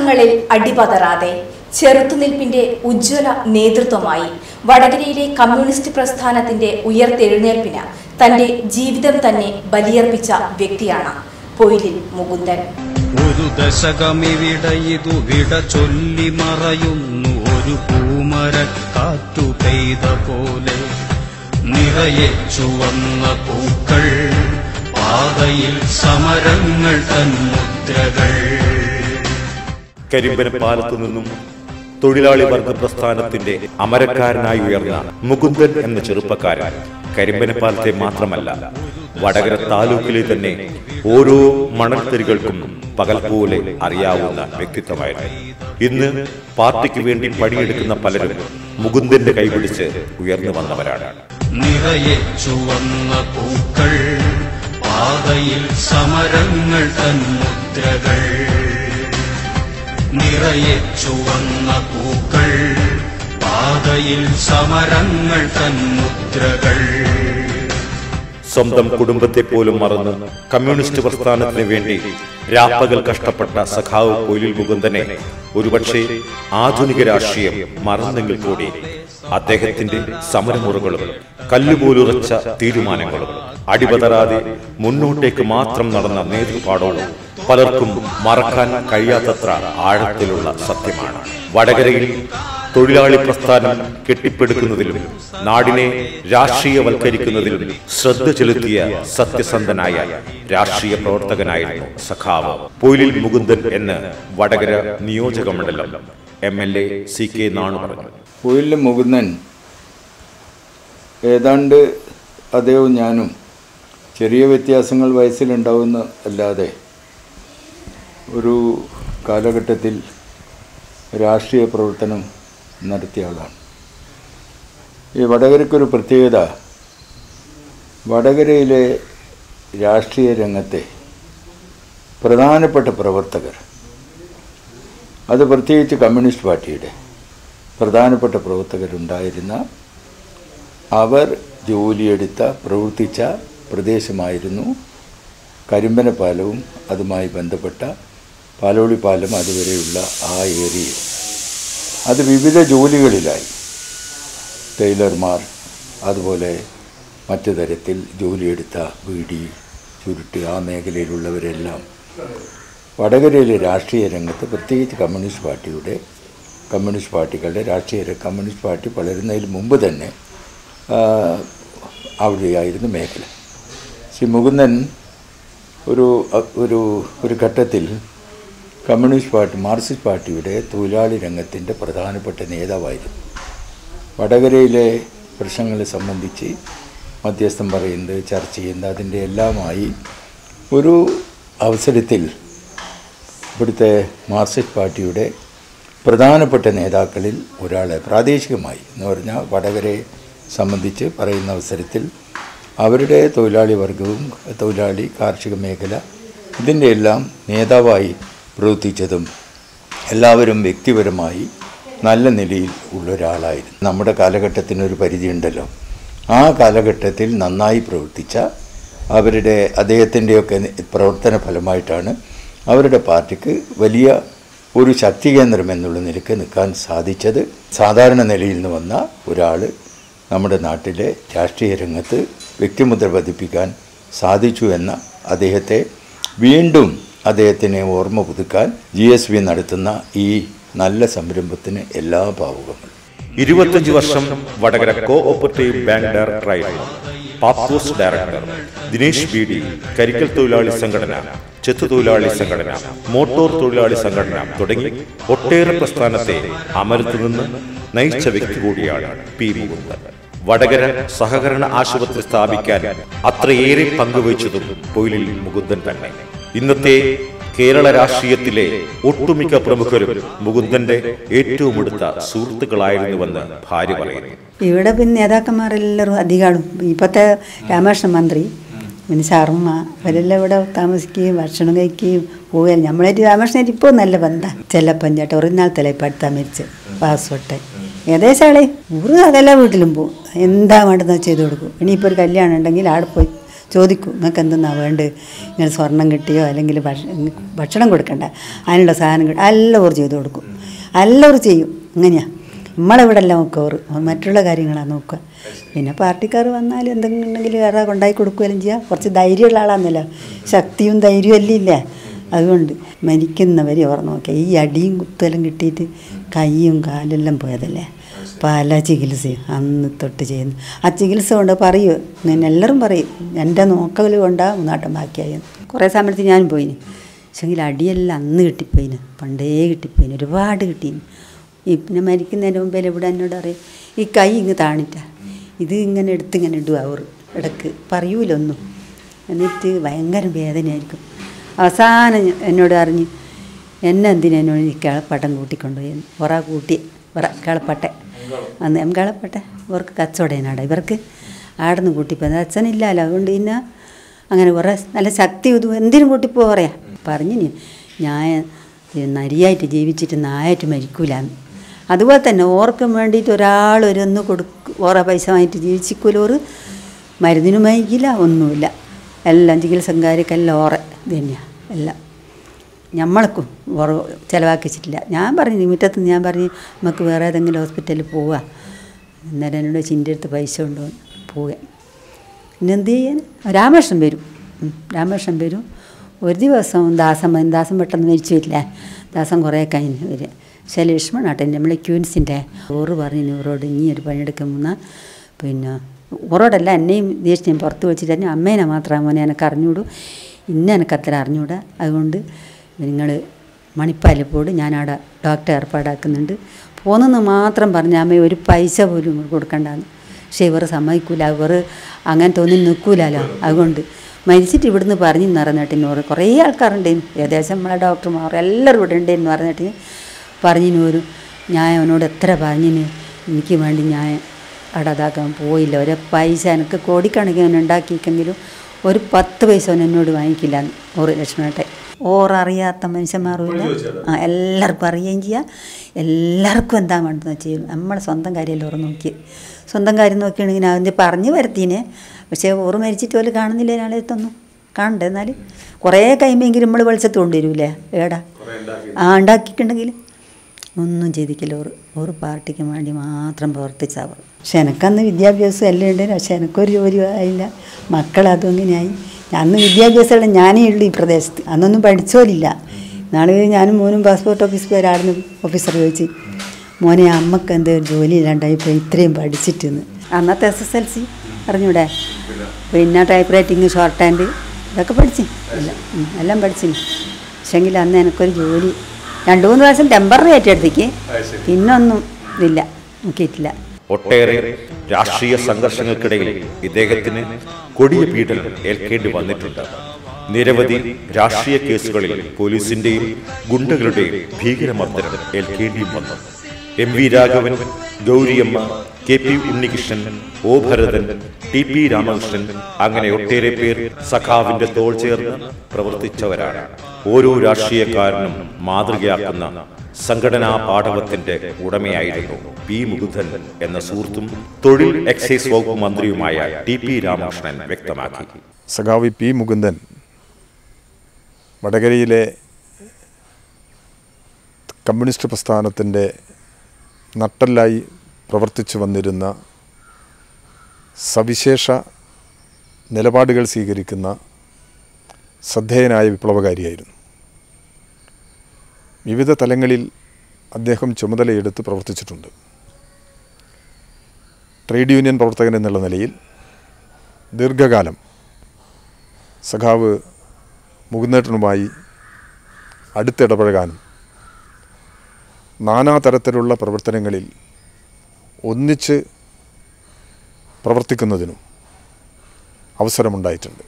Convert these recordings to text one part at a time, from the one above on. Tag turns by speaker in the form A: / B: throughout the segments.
A: പ്രശ്നങ്ങളിൽ അടിപതറാതെ ചെറുത്തുനിൽപ്പിന്റെ ഉജ്ജ്വല നേതൃത്വമായി വടകരയിലെ കമ്മ്യൂണിസ്റ്റ് പ്രസ്ഥാനത്തിന്റെ ഉയർത്തെഴുന്നേൽപ്പിന് തന്റെ ജീവിതം തന്നെ ബലിയർപ്പിച്ച വ്യക്തിയാണ് പൊയിലിൽ മുകുന്ദൻ
B: ഒരു ദശകമിവിടെ ഇതു വിട ചൊല്ലി മറയുന്നു ഒരു പൂമര കാറ്റു പെയ്ത പോലെ നിറയെ ചുവന്ന പൂക്കൾ പാതയിൽ സമരങ്ങൾ തന്മുദ്രകൾ
C: കരിമ്പന പാലത്തു നിന്നും തൊഴിലാളി വർഗ പ്രസ്ഥാനത്തിന്റെ അമരക്കാരനായി ഉയർന്ന മുകുന്ദൻ എന്ന ചെറുപ്പക്കാരൻ കരിമ്പനപ്പാലത്തെ മാത്രമല്ല വടകര താലൂക്കിലെ തന്നെ ഓരോ മണൽത്തരികൾക്കും പകൽ പോലെ അറിയാവുന്ന വ്യക്തിത്വമായിരുന്നു ഇന്ന് പാർട്ടിക്ക് വേണ്ടി പണിയെടുക്കുന്ന പലരും മുകുന്ദന്റെ കൈപിടിച്ച് ഉയർന്നു വന്നവരാണ്
B: നിറയെ ചുവന്ന പൂക്കൾ പാതയിൽ സമരങ്ങൾ തന്മുദ്രകൾ നിറയെ ചുവന്ന പൂക്കൾ പാതയിൽ സമരങ്ങൾ തന്മുദ്രകൾ
C: സ്വന്തം കുടുംബത്തെ പോലും മറന്ന് കമ്മ്യൂണിസ്റ്റ് പ്രസ്ഥാനത്തിന് വേണ്ടി രാപ്പകൽ കഷ്ടപ്പെട്ട സഖാവ് പൊയിലിൽ മുകുന്ദനെ ഒരുപക്ഷെ ആധുനിക രാഷ്ട്രീയം മറന്നെങ്കിൽ കൂടി അദ്ദേഹത്തിന്റെ സമരമുറകളും കല്ലുപോലുറച്ച തീരുമാനങ്ങളും അടിപതരാതെ മുന്നോട്ടേക്ക് മാത്രം നടന്ന നേതൃപാടവും പലർക്കും മറക്കാൻ കഴിയാത്തത്ര ആഴത്തിലുള്ള സത്യമാണ് വടകരയിൽ തൊഴിലാളി പ്രസ്ഥാനം കെട്ടിപ്പടുക്കുന്നതിലും നാടിനെ രാഷ്ട്രീയവൽക്കരിക്കുന്നതിലും ശ്രദ്ധ ചെലുത്തിയ സത്യസന്ധനായ രാഷ്ട്രീയ പ്രവർത്തകനായിരുന്നു സഖാവ് പൊയിലിൽ മുകുന്ദൻ എന്ന് വടകര നിയോജക മണ്ഡലം M L A C K Nanu പറഞ്ഞു
D: കുയിലിൽ മുകുന്ദൻ ഏതാണ്ട് അദ്ദേഹവും ഞാനും ചെറിയ വ്യത്യാസങ്ങൾ വയസ്സിലുണ്ടാവുന്ന അല്ലാതെ ഒരു കാലഘട്ടത്തിൽ രാഷ്ട്രീയ പ്രവർത്തനം നടത്തിയ ആളാണ് ഈ വടകരയ്ക്കൊരു പ്രത്യേകത വടകരയിലെ രാഷ്ട്രീയ രംഗത്തെ പ്രധാനപ്പെട്ട പ്രവർത്തകർ അത് പ്രത്യേകിച്ച് കമ്മ്യൂണിസ്റ്റ് പാർട്ടിയുടെ പ്രധാനപ്പെട്ട പ്രവർത്തകരുണ്ടായിരുന്ന അവർ ജോലിയെടുത്ത പ്രവർത്തിച്ച പ്രദേശമായിരുന്നു കരിമ്പന പാലവും അതുമായി ബന്ധപ്പെട്ട പാലോളി പാലം അതുവരെയുള്ള ആ ഏരിയ അത് വിവിധ ജോലികളിലായി ടൈലർമാർ അതുപോലെ മറ്റു തരത്തിൽ ജോലിയെടുത്ത ബീഡി ചുരുട്ട് ആ മേഖലയിലുള്ളവരെല്ലാം വടകരയിലെ രാഷ്ട്രീയ രംഗത്ത് പ്രത്യേകിച്ച് കമ്മ്യൂണിസ്റ്റ് പാർട്ടിയുടെ കമ്മ്യൂണിസ്റ്റ് പാർട്ടികളുടെ രാഷ്ട്രീയ ര- കമ്മ്യൂണിസ്റ്റ് പാർട്ടി വളരുന്നതിന് മുമ്പ് തന്നെ ആ, അവിടെയായിരുന്നു മേഖല ശ്രീ മുകുന്ദൻ ഒരു അ- ഒരു ഒരു ഘട്ടത്തിൽ കമ്മ്യൂണിസ്റ്റ് പാർട്ടി മാർക്സിസ്റ്റ് പാർട്ടിയുടെ തൊഴിലാളി രംഗത്തിൻ്റെ പ്രധാനപ്പെട്ട നേതാവായിരുന്നു വടകരയിലെ പ്രശ്നങ്ങളെ സംബന്ധിച്ച് മധ്യസ്ഥം പറയുന്നത് ചർച്ച ചെയ്യുന്നത് അതിൻ്റെ എല്ലാമായി ഒരു അവസരത്തിൽ ഇവിടുത്തെ മാർക്സിസ്റ്റ് പാർട്ടിയുടെ പ്രധാനപ്പെട്ട നേതാക്കളിൽ ഒരാളെ പ്രാദേശികമായി എന്ന് പറഞ്ഞാൽ വടകരയെ സംബന്ധിച്ച് പറയുന്ന അവസരത്തിൽ അവരുടെ തൊഴിലാളി വർഗവും തൊഴിലാളി കാർഷിക മേഖല ഇതിൻ്റെ എല്ലാം നേതാവായി പ്രവർത്തിച്ചതും എല്ലാവരും വ്യക്തിപരമായി നല്ല നിലയിൽ ഉള്ള ഒരാളായിരുന്നു നമ്മുടെ കാലഘട്ടത്തിനൊരു പരിധിയുണ്ടല്ലോ ആ കാലഘട്ടത്തിൽ നന്നായി പ്രവർത്തിച്ച അവരുടെ അദ്ദേഹത്തിൻ്റെയൊക്കെ പ്രവർത്തന ഫലമായിട്ടാണ് അവരുടെ പാർട്ടിക്ക് വലിയ ഒരു ശക്തി കേന്ദ്രം എന്നുള്ള നിലയ്ക്ക് നിൽക്കാൻ സാധിച്ചത് സാധാരണ നിലയിൽ നിന്ന് വന്ന ഒരാൾ നമ്മുടെ നാട്ടിലെ രാഷ്ട്രീയ രംഗത്ത് വ്യക്തിമുദ്ര പതിപ്പിക്കാൻ സാധിച്ചു എന്ന അദ്ദേഹത്തെ വീണ്ടും അദ്ദേഹത്തിനെ ഓർമ്മ പുതുക്കാൻ ജി എസ് ബി നടത്തുന്ന ഈ നല്ല സംരംഭത്തിന് എല്ലാ ഭാവുകങ്ങളും
C: ഇരുപത്തഞ്ച് വർഷം വടകര കോ ഓപ്പറേറ്റീവ് ബാങ്ക് ഡയറക്ടറായിരുന്നു പാപ്പോസ് ഡയറക്ടർ ദിനേശ് ബി ഡി കരിക്കൽ തൊഴിലാളി സംഘടന ചെത്തു തൊഴിലാളി സംഘടന മോട്ടോർ തൊഴിലാളി സംഘടന തുടങ്ങി ഒട്ടേറെ പ്രസ്ഥാനത്തെ അമരത്തു നിന്ന് നയിച്ച വ്യക്തി കൂടിയാണ് പി മുകുന്ദൻ വടകര സഹകരണ ആശുപത്രി സ്ഥാപിക്കാൻ അത്രയേറെ പങ്കുവഹിച്ചതും പൊയിലിൽ മുകുന്ദൻ തന്നെ ഇന്നത്തെ കേരള രാഷ്ട്രീയത്തിലെ ഒട്ടുമിക്ക പ്രമുഖരും മുകുന്ദന്റെ ഏറ്റവും അടുത്ത സുഹൃത്തുക്കളായിരുന്നുവെന്ന് ഭാര്യ പറയുന്നു
E: ഇവിടെ പിന്നെ നേതാക്കന്മാരെല്ലാവരും അധികമാണ് ഇപ്പോഴത്തെ രാമകൃഷ്ണ മന്ത്രി പിന്നെ ശർമ്മ ഇവരെല്ലാം ഇവിടെ താമസിക്കുകയും ഭക്ഷണം കഴിക്കുകയും പോവുകയും നമ്മളായിട്ട് രാമകൃഷ്ണനായിട്ട് ഇപ്പോൾ നല്ല ബന്ധം ചെല്ലപ്പൻ ചേട്ടൻ ഒരു നാൾ തല ഇപ്പം അടുത്താ മരിച്ച് പാസ്പോർട്ട് ഏകദേശം ആളെ ഒരു അകല വീട്ടിലും പോകും എന്താ വേണ്ടതെന്ന് ചെയ്ത് കൊടുക്കും ഇനിയിപ്പോൾ ഒരു കല്യാണം ഉണ്ടെങ്കിൽ ആടെ പോയി ചോദിക്കും നിങ്ങൾക്ക് എന്തെന്നാ വേണ്ടത് ഇങ്ങനെ സ്വർണം കിട്ടിയോ അല്ലെങ്കിൽ ഭക്ഷ- ഭക്ഷണം കൊടുക്കണ്ട അതിനുള്ള സാധനം കിട്ടും എല്ലാവരും ചെയ്ത് കൊടുക്കും എല്ലാവരും ചെയ്യും അങ്ങനെയാ നമ്മളിവിടെ എല്ലാം നോക്കവർ മറ്റുള്ള കാര്യങ്ങളാണ് നോക്കുക പിന്നെ പാർട്ടിക്കാർ വന്നാൽ എന്തെങ്കിലും ഉണ്ടെങ്കിൽ വേറെ കൊണ്ടായി കൊടുക്കുകയും ചെയ്യാം കുറച്ച് ധൈര്യമുള്ള ആളാന്നല്ലോ ശക്തിയും ധൈര്യവും എല്ലാം ഇല്ലേ അതുകൊണ്ട് മരിക്കുന്നവരെ ഓർമ്മ നോക്കുക ഈ അടിയും കുത്തലും കിട്ടിയിട്ട് കൈയും കാലെല്ലാം പോയതല്ലേ പല ചികിത്സയും അന്ന് തൊട്ട് ചെയ്യുന്നു ആ ചികിത്സ കൊണ്ട് പറയൂ ഞാൻ എല്ലാവരും പറയും എൻ്റെ നോക്കൽ കൊണ്ടാണ് മൂന്നാട്ടം ബാക്കിയായി കുറേ സമയത്ത് ഞാനും പോയിന് പക്ഷെങ്കിൽ അടിയെല്ലാം അന്ന് കിട്ടിപ്പോയിന് പണ്ടേ കിട്ടിപ്പോയിന് ഒരുപാട് കിട്ടീന് ഈ പിന്നെ മരിക്കുന്നതിന് മുമ്പേ ഇവിടെ എന്നോട് പറയും ഈ കൈ ഇങ്ങ് താണിട്ട ഇത് ഇങ്ങനെ എടുത്ത് ഇങ്ങനെ ഇടുക അവർ ഇടക്ക് പറയൂലൊന്നും എന്നിട്ട് ഭയങ്കര വേദനയായിരിക്കും അവസാനം ഞ- എന്നോട് അറിഞ്ഞ് എന്നെ എന്തിനാ എന്നോട് ഈ കിളപ്പട്ടം കൂട്ടിക്കൊണ്ടുപോയി ഒറ കൂട്ടി ഒറ കിളപ്പട്ടെ അന്ന് എം കിളപ്പട്ടെ ഇവർക്ക് കച്ചവടേനാട ഇവർക്ക് ആടുന്ന് കൂട്ടിപ്പോയത് അച്ഛനില്ലല്ലോ അതുകൊണ്ട് പിന്നെ അങ്ങനെ കുറേ നല്ല ശക്തി ഇത് എന്തിനും കൂട്ടിപ്പോ പറയാം പറഞ്ഞു നീ ഞാൻ നരിയായിട്ട് ജീവിച്ചിട്ട് നായായിട്ട് മരിക്കൂലാന്ന് അതുപോലെ തന്നെ ഓർക്കും വേണ്ടിയിട്ട് ഒരാൾ ഒരു ഒന്ന് കൊടുക്കും ഓറ പൈസ വാങ്ങിയിട്ട് ജീവിച്ചിക്കൂലോറ് മരുന്നിനും വാങ്ങിക്കില്ല ഒന്നുമില്ല എല്ലാം ചികിത്സക്കാർക്കെല്ലാം ഓറ ഇത് തന്നെയാണ് എല്ലാം ഞമ്മൾക്കും ഓറ ചിലവാക്കിച്ചിട്ടില്ല ഞാൻ പറഞ്ഞു മുറ്റത്ത് ഞാൻ പറഞ്ഞു നമുക്ക് വേറെ ഏതെങ്കിലും ഹോസ്പിറ്റലിൽ പോവുക അന്നേരം എന്നോട് ചിൻ്റെ അടുത്ത് പൈസ ഉണ്ടോ പോവുക പിന്നെ എന്ത് ചെയ്യാൻ രാമകൃഷ്ണൻ വരും ഉം, രാമകൃഷ്ണൻ വരും ഒരു ദിവസം ദാസം വരും. ദാസം പെട്ടെന്ന് മരിച്ചു വരില്ല ദാസം കുറേ കഴിഞ്ഞ് വരിക പക്ഷേ ലക്ഷ്മണാട്ടെ നമ്മളെ ക്യൂൻസിൻ്റെ ഓറ് പറഞ്ഞു ഓറോട് ഇനി ഒരു പണിയെടുക്കുന്ന പിന്നെ ഓറോടല്ല എന്നെയും ദേശം ഞാൻ പുറത്ത് വെച്ചിട്ട് തന്നെ അമ്മേനെ മാത്രമാണ് മോനെ എനിക്ക് അറിഞ്ഞൂടൂ ഇന്ന എനിക്ക് അത്ര അറിഞ്ഞൂടാ അതുകൊണ്ട് നിങ്ങൾ മണിപ്പാലിൽ പോട് ഞാനവിടെ ഡോക്ടറെ ഏർപ്പാടാക്കുന്നുണ്ട് പോന്നെന്ന് മാത്രം പറഞ്ഞ അമ്മ ഒരു പൈസ പോലും ഇങ്ങോട്ട് കൊടുക്കണ്ടെന്ന് പക്ഷേ ഇവർ സമ്മതിക്കൂല ഇവർ അങ്ങനെ തോന്നി നിൽക്കൂലല്ലോ അതുകൊണ്ട് മരിച്ചിട്ട് ഇവിടുന്ന് പറഞ്ഞു നിറഞ്ഞിട്ടിന് ഓറ് കുറേ ആൾക്കാരുണ്ടേനു ഏകദേശം നമ്മളെ ഡോക്ടർമാർ എല്ലാവരും ഇവിടെ ഉണ്ടേന്ന് പറഞ്ഞിട്ട് പറഞ്ഞിന് ഒരു ഞാൻ അവനോട് എത്ര പറഞ്ഞിന് എനിക്ക് വേണ്ടി ഞാൻ അവിടെ അതാക്കാൻ പോയില്ല ഒരു പൈസ എനിക്ക് കോടിക്കണക്കിന് അവൻ ഉണ്ടാക്കിയെങ്കിലും ഒരു പത്ത് പൈസ അവൻ എന്നോട് വാങ്ങിക്കില്ല ഓറ് ലക്ഷ്മണട്ടെ ഓററിയാത്ത മനുഷ്യന്മാരുമില്ല ആ എല്ലാവർക്കും അറിയുകയും ചെയ്യാം എല്ലാവർക്കും എന്താ വേണ്ടതെന്ന് വെച്ചാൽ നമ്മളെ സ്വന്തം കാര്യമല്ല ഓറ് നോക്കി സ്വന്തം കാര്യം നോക്കിയാണെങ്കിൽ ഞാൻ അതിൻ്റെ പറഞ്ഞു വരുത്തീനെ പക്ഷേ ഓറ് മരിച്ചിട്ട് പോലും കാണുന്നില്ല ഒരാളെത്തൊന്നും കാണണ്ടേ എന്നാൽ കുറേ കഴിയുമ്പോഴെങ്കിലും നമ്മൾ വെളിച്ചത്ത് കൊണ്ടുവരൂലേ ഏടാ ആ ഉണ്ടാക്കിയിട്ടുണ്ടെങ്കിൽ ഒന്നും ചെയ്തിക്കില്ല ഓറ് ഓറ് പാർട്ടിക്ക് വേണ്ടി മാത്രം പ്രവർത്തിച്ചവർ പക്ഷെ എനിക്കന്ന് വിദ്യാഭ്യാസം എല്ലാം ഉണ്ടായിരുന്നു പക്ഷെ എനിക്കൊരു ജോലി ആയില്ല മക്കളതും ഇങ്ങനെയായി അന്ന് വിദ്യാഭ്യാസമുള്ള ഞാനേ ഉള്ളൂ ഈ പ്രദേശത്ത് അന്നൊന്നും പഠിച്ചോലില്ല നാളെ ഞാനും മോനും പാസ്പോർട്ട് ഓഫീസിൽ പോയി ഒരാളിന് ഓഫീസർ ചോദിച്ച് മോനെ അമ്മക്ക് എന്ത് ജോലി ഇല്ലാണ്ടായിപ്പോൾ ഇത്രയും പഠിച്ചിട്ടെന്ന് അന്നത്തെ എസ് എസ് എൽ സി അറിഞ്ഞൂടെ പിന്നെ ടൈപ്പ് റൈറ്റിങ് ഷോർട്ട് ഹാൻഡ് ഇതൊക്കെ പഠിച്ചു എല്ലാം ഉം, എല്ലാം പഠിച്ചിന് പക്ഷെങ്കിൽ അന്ന് എനിക്കൊരു ജോലി രണ്ട് മൂന്ന് പ്രാവശ്യം ടെമ്പററി ആയിട്ട് എടുത്തേക്ക് പിന്നെ ഒന്നും ഇതില്ല നോക്കിയിട്ടില്ല
C: ഒട്ടേറെ രാഷ്ട്രീയ സംഘർഷങ്ങൾക്കിടയിൽ ഇദ്ദേഹത്തിന് കൊടിയ പീഡനം ഏൽക്കേണ്ടി വന്നിട്ടുണ്ട് നിരവധി രാഷ്ട്രീയ കേസുകളിൽ പോലീസിന്റെയും ഗുണ്ടകളുടെയും ഭീകരമർദ്ദനം ഏൽക്കേണ്ടിയും വന്നു M V Raghavan Gauriamma K P Unnikrishnan O Bharathan T P Ramakrishnan അങ്ങനെ ഒട്ടേറെ പേർ സഖാവിന്റെ തോൾ ചേർന്ന് പ്രവർത്തിച്ചവരാണ് ഓരോ രാഷ്ട്രീയക്കാരനും മാതൃകയാക്കുന്ന സംഘടനാ പാഠവത്തിന്റെ ഉടമയായിരുന്നു പി മുകുന്ദൻ എന്ന സുഹൃത്തും തൊഴിൽ എക്സൈസ് വകുപ്പ് മന്ത്രിയുമായ ടി പി രാമകൃഷ്ണൻ വ്യക്തമാക്കി
F: സഖാവി പി മുകുന്ദൻ വടകരയിലെ കമ്മ്യൂണിസ്റ്റ് പ്രസ്ഥാനത്തിൻ്റെ നട്ടല്ലായി പ്രവർത്തിച്ചു വന്നിരുന്ന സവിശേഷ നിലപാടുകൾ സ്വീകരിക്കുന്ന ശ്രദ്ധേയനായ വിപ്ലവകാരിയായിരുന്നു വിവിധ തലങ്ങളിൽ അദ്ദേഹം ചുമതലയെടുത്ത് പ്രവർത്തിച്ചിട്ടുണ്ട് ട്രേഡ് യൂണിയൻ പ്രവർത്തകൻ എന്നുള്ള നിലയിൽ ദീർഘകാലം സഖാവ് മുകുന്നേട്ടനുമായി അടുത്തിടപഴകാനും നാനാതരത്തിലുള്ള പ്രവർത്തനങ്ങളിൽ ഒന്നിച്ച് പ്രവർത്തിക്കുന്നതിനും അവസരമുണ്ടായിട്ടുണ്ട്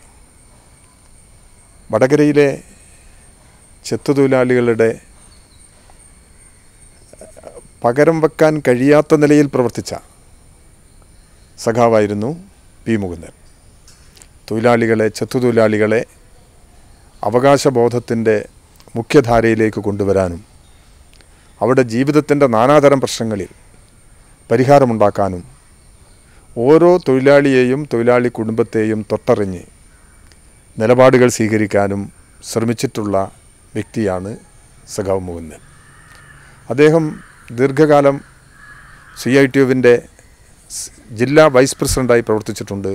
F: വടകരയിലെ ചെത്തുതൊഴിലാളികളുടെ പകരം വെക്കാൻ കഴിയാത്ത നിലയിൽ പ്രവർത്തിച്ച സഖാവായിരുന്നു പി മുകുന്ദൻ തൊഴിലാളികളെ ചെത്തുതൊഴിലാളികളെ അവകാശബോധത്തിൻ്റെ മുഖ്യധാരയിലേക്ക് കൊണ്ടുവരാനും അവരുടെ ജീവിതത്തിൻ്റെ നാനാതരം പ്രശ്നങ്ങളിൽ പരിഹാരമുണ്ടാക്കാനും ഓരോ തൊഴിലാളിയെയും തൊഴിലാളി കുടുംബത്തെയും തൊട്ടറിഞ്ഞ് നിലപാടുകൾ സ്വീകരിക്കാനും ശ്രമിച്ചിട്ടുള്ള വ്യക്തിയാണ് സഖാവ് മുകുന്ദൻ അദ്ദേഹം ദീർഘകാലം സി ഐ ടി യുവിൻ്റെ ജില്ലാ വൈസ് പ്രസിഡൻ്റായി പ്രവർത്തിച്ചിട്ടുണ്ട്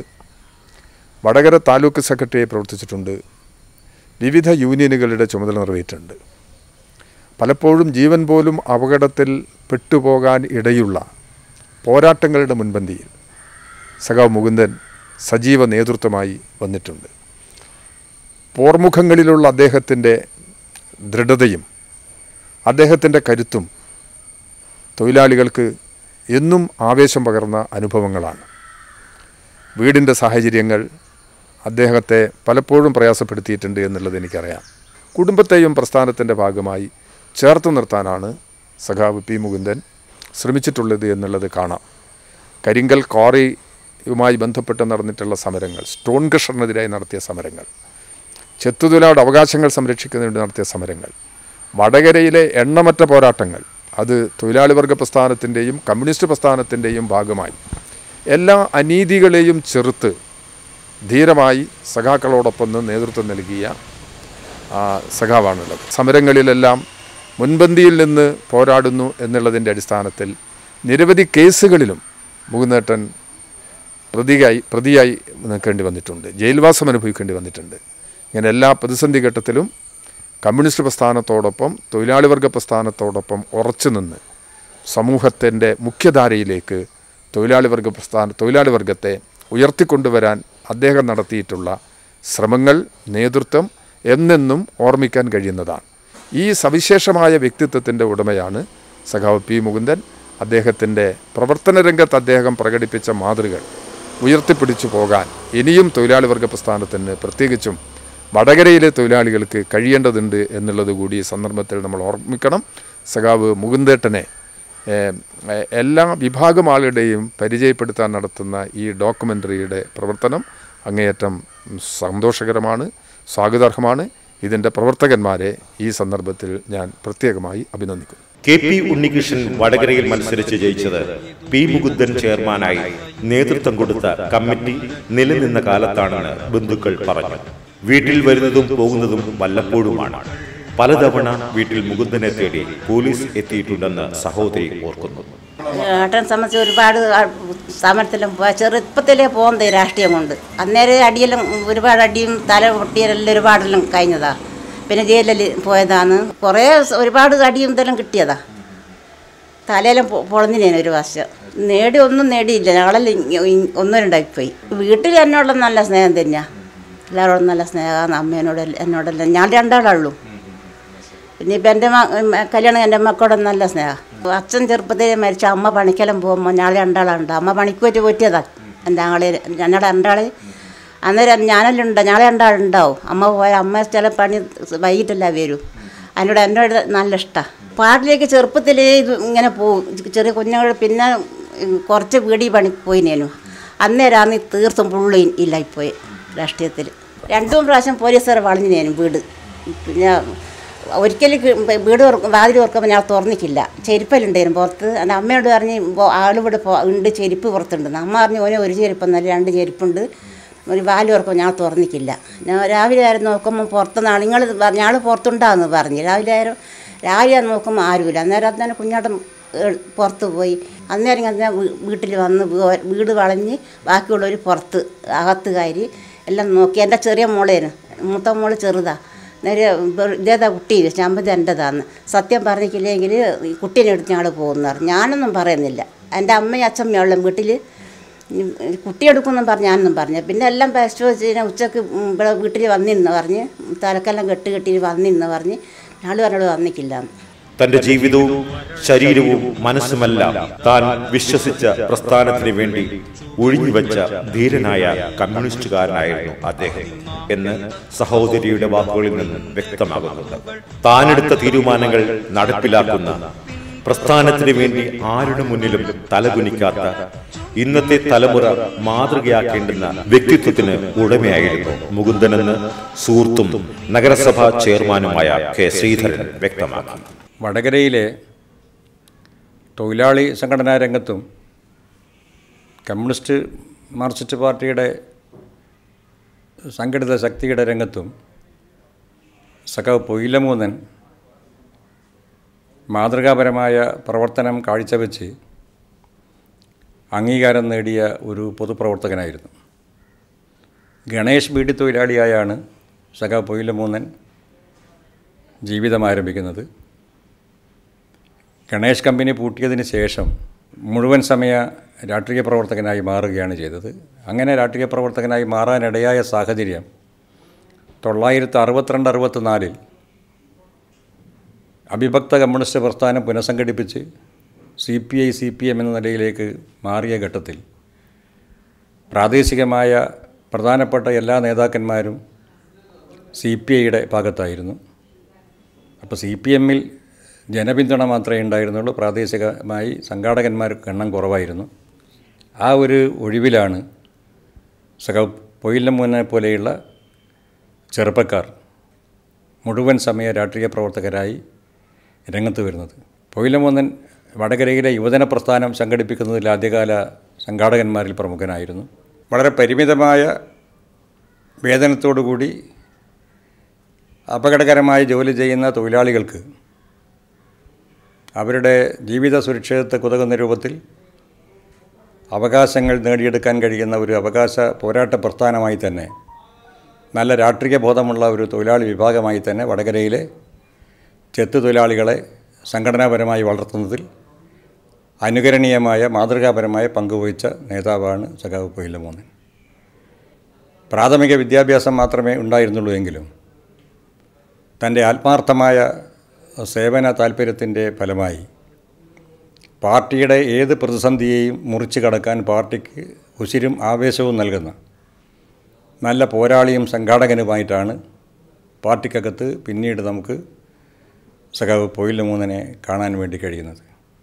F: വടകര താലൂക്ക് സെക്രട്ടറിയായി പ്രവർത്തിച്ചിട്ടുണ്ട് വിവിധ യൂണിയനുകളുടെ ചുമതല നിറവേറ്റുന്നുണ്ട് പലപ്പോഴും ജീവൻ പോലും അപകടത്തിൽ പെട്ടുപോകാൻ ഇടയുള്ള പോരാട്ടങ്ങളുടെ മുൻപന്തിയിൽ സഖാവ് മുകുന്ദൻ സജീവ നേതൃത്വമായി വന്നിട്ടുണ്ട് പോർമുഖങ്ങളിലുള്ള അദ്ദേഹത്തിൻ്റെ ദൃഢതയും അദ്ദേഹത്തിൻ്റെ കരുത്തും തൊഴിലാളികൾക്ക് എന്നും ആവേശം പകർന്ന അനുഭവങ്ങളാണ് വീടിൻ്റെ സാഹചര്യങ്ങൾ അദ്ദേഹത്തെ പലപ്പോഴും പ്രയാസപ്പെടുത്തിയിട്ടുണ്ട് എന്നുള്ളത് എനിക്കറിയാം കുടുംബത്തെയും പ്രസ്ഥാനത്തിൻ്റെ ഭാഗമായി ചേർത്ത് നിർത്താനാണ് സഖാവ് പി മുകുന്ദൻ ശ്രമിച്ചിട്ടുള്ളത് എന്നുള്ളത് കാണാം കരിങ്കൽ ക്വാറിയുമായി ബന്ധപ്പെട്ട് നടന്നിട്ടുള്ള സമരങ്ങൾ സ്റ്റോൺ കഷറിനെതിരായി നടത്തിയ സമരങ്ങൾ ചെത്തുതൊഴിലാളുടെ അവകാശങ്ങൾ സംരക്ഷിക്കുന്നതിന് വേണ്ടി നടത്തിയ സമരങ്ങൾ വടകരയിലെ എണ്ണമറ്റ പോരാട്ടങ്ങൾ അത് തൊഴിലാളി വർഗ പ്രസ്ഥാനത്തിൻ്റെയും കമ്മ്യൂണിസ്റ്റ് പ്രസ്ഥാനത്തിൻ്റെയും ഭാഗമായി എല്ലാ അനീതികളെയും ചെറുത്ത് ധീരമായി സഖാക്കളോടൊപ്പം നിന്ന് നേതൃത്വം നൽകിയ ആ, സഖാവാണുള്ളത് സമരങ്ങളിലെല്ലാം മുൻപന്തിയിൽ നിന്ന് പോരാടുന്നു എന്നുള്ളതിൻ്റെ അടിസ്ഥാനത്തിൽ നിരവധി കേസുകളിലും മുകുന്നേട്ടൻ പ്രതിയായി പ്രതിയായി നിൽക്കേണ്ടി വന്നിട്ടുണ്ട് ജയിൽവാസം അനുഭവിക്കേണ്ടി വന്നിട്ടുണ്ട് ഇങ്ങനെ എല്ലാ പ്രതിസന്ധി ഘട്ടത്തിലും കമ്മ്യൂണിസ്റ്റ് പ്രസ്ഥാനത്തോടൊപ്പം തൊഴിലാളി വർഗ പ്രസ്ഥാനത്തോടൊപ്പം ഉറച്ചു നിന്ന് സമൂഹത്തിൻ്റെ മുഖ്യധാരയിലേക്ക് തൊഴിലാളി വർഗ പ്രസ്ഥാന തൊഴിലാളി വർഗത്തെ ഉയർത്തിക്കൊണ്ടുവരാൻ അദ്ദേഹം നടത്തിയിട്ടുള്ള ശ്രമങ്ങൾ നേതൃത്വം എന്നെന്നും ഓർമ്മിക്കാൻ കഴിയുന്നതാണ് ഈ സവിശേഷമായ വ്യക്തിത്വത്തിൻ്റെ ഉടമയാണ് സഖാവ് പി മുകുന്ദൻ അദ്ദേഹത്തിൻ്റെ പ്രവർത്തന രംഗത്ത് അദ്ദേഹം പ്രകടിപ്പിച്ച മാതൃകൾ ഉയർത്തിപ്പിടിച്ചു പോകാൻ ഇനിയും തൊഴിലാളി വർഗ പ്രസ്ഥാനത്തിന് പ്രത്യേകിച്ചും വടകരയിലെ തൊഴിലാളികൾക്ക് കഴിയേണ്ടതുണ്ട് എന്നുള്ളത് കൂടി ഈ സന്ദർഭത്തിൽ നമ്മൾ ഓർമ്മിക്കണം സഖാവ് മുകുന്ദേട്ടനെ ഏഹ്, ഏഹ്, എല്ലാ വിഭാഗം ആളുടെയും പരിചയപ്പെടുത്താൻ നടത്തുന്ന ഈ ഡോക്യുമെൻ്ററിയുടെ പ്രവർത്തനം അങ്ങേയറ്റം സന്തോഷകരമാണ് സ്വാഗതാർഹമാണ് ഇതിൻ്റെ പ്രവർത്തകന്മാരെ ഈ സന്ദർഭത്തിൽ ഞാൻ പ്രത്യേകമായി അഭിനന്ദിക്കുന്നു
C: കെ പി ഉണ്ണികൃഷ്ണൻ വടകരയിൽ മത്സരിച്ച് ജയിച്ചത് പി മുകുന്ദൻ ചെയർമാനായി നേതൃത്വം കൊടുത്ത കമ്മിറ്റി നിലനിന്ന കാലത്താണെന്ന് ബന്ധുക്കൾ പറഞ്ഞു വീട്ടിൽ വരുന്നതും പോകുന്നതും വല്ലപ്പോഴുമാണ് പലതവണ വീട്ടിൽ മുകുന്ദനെ തേടി പോലീസ് എത്തിയിട്ടുണ്ടെന്ന് സഹോദരി ഓർക്കുന്നു
G: ഏട്ടൻ സംബന്ധിച്ച് ഒരുപാട് ആ- സമരത്തിലും പോയ ചെറുപ്പത്തിലേ പോകുന്നത് രാഷ്ട്രീയം കൊണ്ട് അന്നേരം അടിയെല്ലാം ഒരുപാട് അടിയും തല പൊട്ടിയെല്ലാം ഒരുപാടെല്ലാം കഴിഞ്ഞതാ പിന്നെ ജയിലിൽ പോയതാണ് കുറേ സ- ഒരുപാട് അടിയും ഇതെല്ലാം കിട്ടിയതാ തലയെല്ലാം പൊ- പൊളഞ്ഞിനേന് ഒരു വർഷം നേടി ഒന്നും നേടിയില്ല ഞങ്ങളെല്ലാം ഇ- ഇ- ഒന്നും രണ്ടായിപ്പോയി വീട്ടിൽ എന്നോടുള്ള നല്ല സ്നേഹം തന്നെയാണ് എല്ലാവരോടും നല്ല സ്നേഹമാണ് അമ്മേനോട് എന്നോടെല്ലാം ഞാൻ രണ്ടാളുള്ളൂ പിന്നെ ഇപ്പം എൻ്റെ മ മ- കല്യാണം എൻ്റെ മക്കളോട് നല്ല സ്നേഹം അച്ഛൻ ചെറുപ്പത്തിൽ മരിച്ച അമ്മ പണിക്കെല്ലാം പോകുമ്പോൾ ഞങ്ങൾ രണ്ടാളുണ്ട് അമ്മ പണിക്ക് പോയിട്ട് പോറ്റിയതാ എൻ്റെ ആളെ ഞങ്ങളുടെ രണ്ടാളെ അന്നേരം ഞാനെല്ലാം ഉണ്ട് ഞങ്ങളെ രണ്ടാളുണ്ടാവും അമ്മ പോയ അമ്മ ചില പണി വൈകിട്ടല്ല വരൂ അതിനോട് എന്നോട് നല്ല ഇഷ്ടമാണ് പാട്ടിലേക്ക് ചെറുപ്പത്തിലേ ഇത് ഇങ്ങനെ പോകും ചെറിയ കുഞ്ഞുങ്ങൾ പിന്നെ ഉം, കുറച്ച് വീടി പണിക്ക് പോയിനേനു അന്നേരമാണ് തീർത്തും പുള്ളി ഇല്ലായിപ്പോയി രാഷ്ട്രീയത്തിൽ രണ്ടും പ്രാവശ്യം പോലീസുകാർ വളഞ്ഞിനേനും വീട് പിന്നെ ഒരിക്കലും കി- വീട് തുറ- വാതിൽ തുറക്കുമ്പോൾ ഞാൻ തുറന്നിക്കില്ല ചെരുപ്പല്ലുണ്ടായിരുന്നു പുറത്ത് എൻ്റെ അമ്മയോട് പറഞ്ഞ് "ബോ- ആളിവിടെ പോ- ഉണ്ട് ചെരുപ്പ് പുറത്തുണ്ടെന്ന് അമ്മ പറഞ്ഞു ഓനെ ഒരു ചെരുപ്പൊന്നല്ല രണ്ട് ചെരുപ്പുണ്ട് ഒരു വാല് തുറക്കുമ്പോൾ ഞാൻ തുറന്നിക്കില്ല ഞാൻ രാവിലെ ആരും നോക്കുമ്പോൾ പുറത്തുനിന്നാണ് നിങ്ങൾ ഞങ്ങൾ പുറത്തുണ്ടാന്ന് പറഞ്ഞ് രാവിലെ ആരും രാവിലെ നോക്കുമ്പോൾ ആരുമില്ല അന്നേരം അന്നേരം കുഞ്ഞാട്ടം ഏ- പുറത്ത് പോയി അന്നേരം ഞാൻ വീട്ടിൽ വന്ന് വീ- വീട് വളഞ്ഞ് ബാക്കിയുള്ളവർ പുറത്ത് അകത്ത് കയറി എല്ലാം നോക്കി എൻ്റെ ചെറിയ മോളേന് മൂത്ത മോള് ചെറുതാ നേരെ വെറു- ഇതേതാ കുട്ടി ചമ്പത് എൻ്റെതാന്ന് സത്യം പറഞ്ഞിട്ടില്ലെങ്കിൽ ഈ കുട്ടീനെ എടുത്ത് ഞങ്ങൾ പോകുന്നു പറഞ്ഞു ഞാനൊന്നും പറയുന്നില്ല എൻ്റെ അമ്മയും അച്ഛമ്മയുള്ള വീട്ടിൽ കുട്ടി എടുക്കുമെന്നും പറഞ്ഞ് ഞാനൊന്നും പറഞ്ഞു പിന്നെ എല്ലാം പരിശോധിച്ച് കഴിഞ്ഞാൽ ഉച്ചക്ക് ഉം ഇവിടെ വീട്ടിൽ വന്നിരുന്ന് പറഞ്ഞ് തലക്കെല്ലാം കെട്ട് കെട്ടി വന്നിരുന്ന് പറഞ്ഞ് ഞങ്ങൾ പറഞ്ഞോട് വന്നിക്കില്ല
C: തന്റെ ജീവിതവും ശരീരവും മനസ്സുമെല്ലാം താൻ വിശ്വസിച്ച പ്രസ്ഥാനത്തിന് വേണ്ടി ഒഴിഞ്ഞുവെച്ച ധീരനായ കമ്മ്യൂണിസ്റ്റുകാരനായിരുന്നു അദ്ദേഹം എന്ന് സഹോദരിയുടെ വാക്കുകളിൽ നിന്ന് വ്യക്തമാകുന്നുണ്ട് താനെടുത്ത തീരുമാനങ്ങൾ നടപ്പിലാക്കുന്ന പ്രസ്ഥാനത്തിന് വേണ്ടി ആരുടെ മുന്നിലും തലകുനിക്കാത്ത ഇന്നത്തെ തലമുറ മാതൃകയാക്കേണ്ടുന്ന വ്യക്തിത്വത്തിന് ഉടമയായിരുന്നു മുകുന്ദനെന്ന് സുഹൃത്തും നഗരസഭാ ചെയർമാനുമായ കെ ശ്രീധരൻ വ്യക്തമാക്കി
H: വടകരയിലെ തൊഴിലാളി സംഘടനാ രംഗത്തും കമ്മ്യൂണിസ്റ്റ് മാർക്സിസ്റ്റ് പാർട്ടിയുടെ സംഘടിത ശക്തിയുടെ രംഗത്തും സഖാവ് പൊയിലമൂന്നൻ മാതൃകാപരമായ പ്രവർത്തനം കാഴ്ചവെച്ച് അംഗീകാരം നേടിയ ഒരു പൊതുപ്രവർത്തകനായിരുന്നു ഗണേഷ് ബീഡി തൊഴിലാളിയായാണ് സഖാവ് പൊയിലമൂന്നൻ ജീവിതം ആരംഭിക്കുന്നത് ഗണേഷ് കമ്പനി പൂട്ടിയതിന് ശേഷം മുഴുവൻ സമയ രാഷ്ട്രീയ പ്രവർത്തകനായി മാറുകയാണ് ചെയ്തത് അങ്ങനെ രാഷ്ട്രീയ പ്രവർത്തകനായി മാറാനിടയായ സാഹചര്യം തൊള്ളായിരത്തി അറുപത്തിരണ്ട് അറുപത്തിനാലിൽ അവിഭക്ത കമ്മ്യൂണിസ്റ്റ് പ്രസ്ഥാനം പുനഃസംഘടിപ്പിച്ച് C P I C P M എന്ന നിലയിലേക്ക് മാറിയ ഘട്ടത്തിൽ പ്രാദേശികമായ പ്രധാനപ്പെട്ട എല്ലാ നേതാക്കന്മാരും സി പി ഐയുടെ ഭാഗത്തായിരുന്നു അപ്പോൾ സി പി എമ്മിൽ ജനപിന്തുണ മാത്രമേ ഉണ്ടായിരുന്നുള്ളൂ പ്രാദേശികമായി സംഘാടകന്മാർക്ക് എണ്ണം കുറവായിരുന്നു ആ ഒരു ഒഴിവിലാണ് സഖ പൊയിലമ്മൂനെ പോലെയുള്ള ചെറുപ്പക്കാർ മുഴുവൻ സമയ രാഷ്ട്രീയ പ്രവർത്തകരായി രംഗത്ത് വരുന്നത് പൊയിലമൂന്നൻ വടകരയിലെ യുവജന പ്രസ്ഥാനം സംഘടിപ്പിക്കുന്നതിൽ ആദ്യകാല സംഘാടകന്മാരിൽ പ്രമുഖനായിരുന്നു വളരെ പരിമിതമായ വേതനത്തോടുകൂടി അപകടകരമായി ജോലി ചെയ്യുന്ന തൊഴിലാളികൾക്ക് അവരുടെ ജീവിത സുരക്ഷിതത്വ കുതകുന്ന രൂപത്തിൽ അവകാശങ്ങൾ നേടിയെടുക്കാൻ കഴിയുന്ന ഒരു അവകാശ പോരാട്ട പ്രസ്ഥാനമായി തന്നെ നല്ല രാഷ്ട്രീയ ബോധമുള്ള ഒരു തൊഴിലാളി വിഭാഗമായി തന്നെ വടകരയിലെ ചെത്ത് തൊഴിലാളികളെ സംഘടനാപരമായി വളർത്തുന്നതിൽ അനുകരണീയമായ മാതൃകാപരമായ പങ്കുവഹിച്ച നേതാവാണ് സഖാവ് പൊയിലമൂന്നൻ പ്രാഥമിക വിദ്യാഭ്യാസം മാത്രമേ ഉണ്ടായിരുന്നുള്ളൂ എങ്കിലും തൻ്റെ ആത്മാർത്ഥമായ സേവന താൽപ്പര്യത്തിൻ്റെ ഫലമായി പാർട്ടിയുടെ ഏത് പ്രതിസന്ധിയെയും മുറിച്ചു കടക്കാൻ പാർട്ടിക്ക് ഉശിരും ആവേശവും നൽകുന്ന നല്ല പോരാളിയും സംഘാടകനുമായിട്ടാണ് പാർട്ടിക്കകത്ത് പിന്നീട് നമുക്ക് സഖാവ് പൊയില മൂന്നനെ കാണാൻ വേണ്ടി കഴിയുന്നത്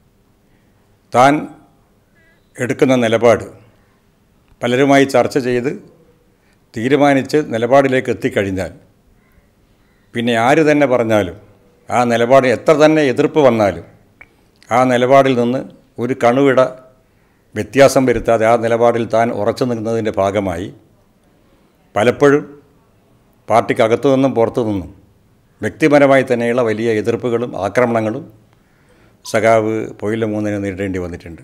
H: താൻ എടുക്കുന്ന നിലപാട് പലരുമായി ചർച്ച ചെയ്ത് തീരുമാനിച്ച് നിലപാടിലേക്ക് എത്തിക്കഴിഞ്ഞാൽ പിന്നെ ആര് തന്നെ പറഞ്ഞാലും ആ നിലപാട് എത്ര തന്നെ എതിർപ്പ് വന്നാലും ആ നിലപാടിൽ നിന്ന് ഒരു കണുവിട വ്യത്യാസം വരുത്താതെ ആ നിലപാടിൽ താൻ ഉറച്ചു നിൽക്കുന്നതിൻ്റെ ഭാഗമായി പലപ്പോഴും പാർട്ടിക്കകത്തു നിന്നും പുറത്തു നിന്നും വ്യക്തിപരമായി തന്നെയുള്ള വലിയ എതിർപ്പുകളും ആക്രമണങ്ങളും സഖാവ് പൊയില മൂന്നിന് നേരിടേണ്ടി വന്നിട്ടുണ്ട്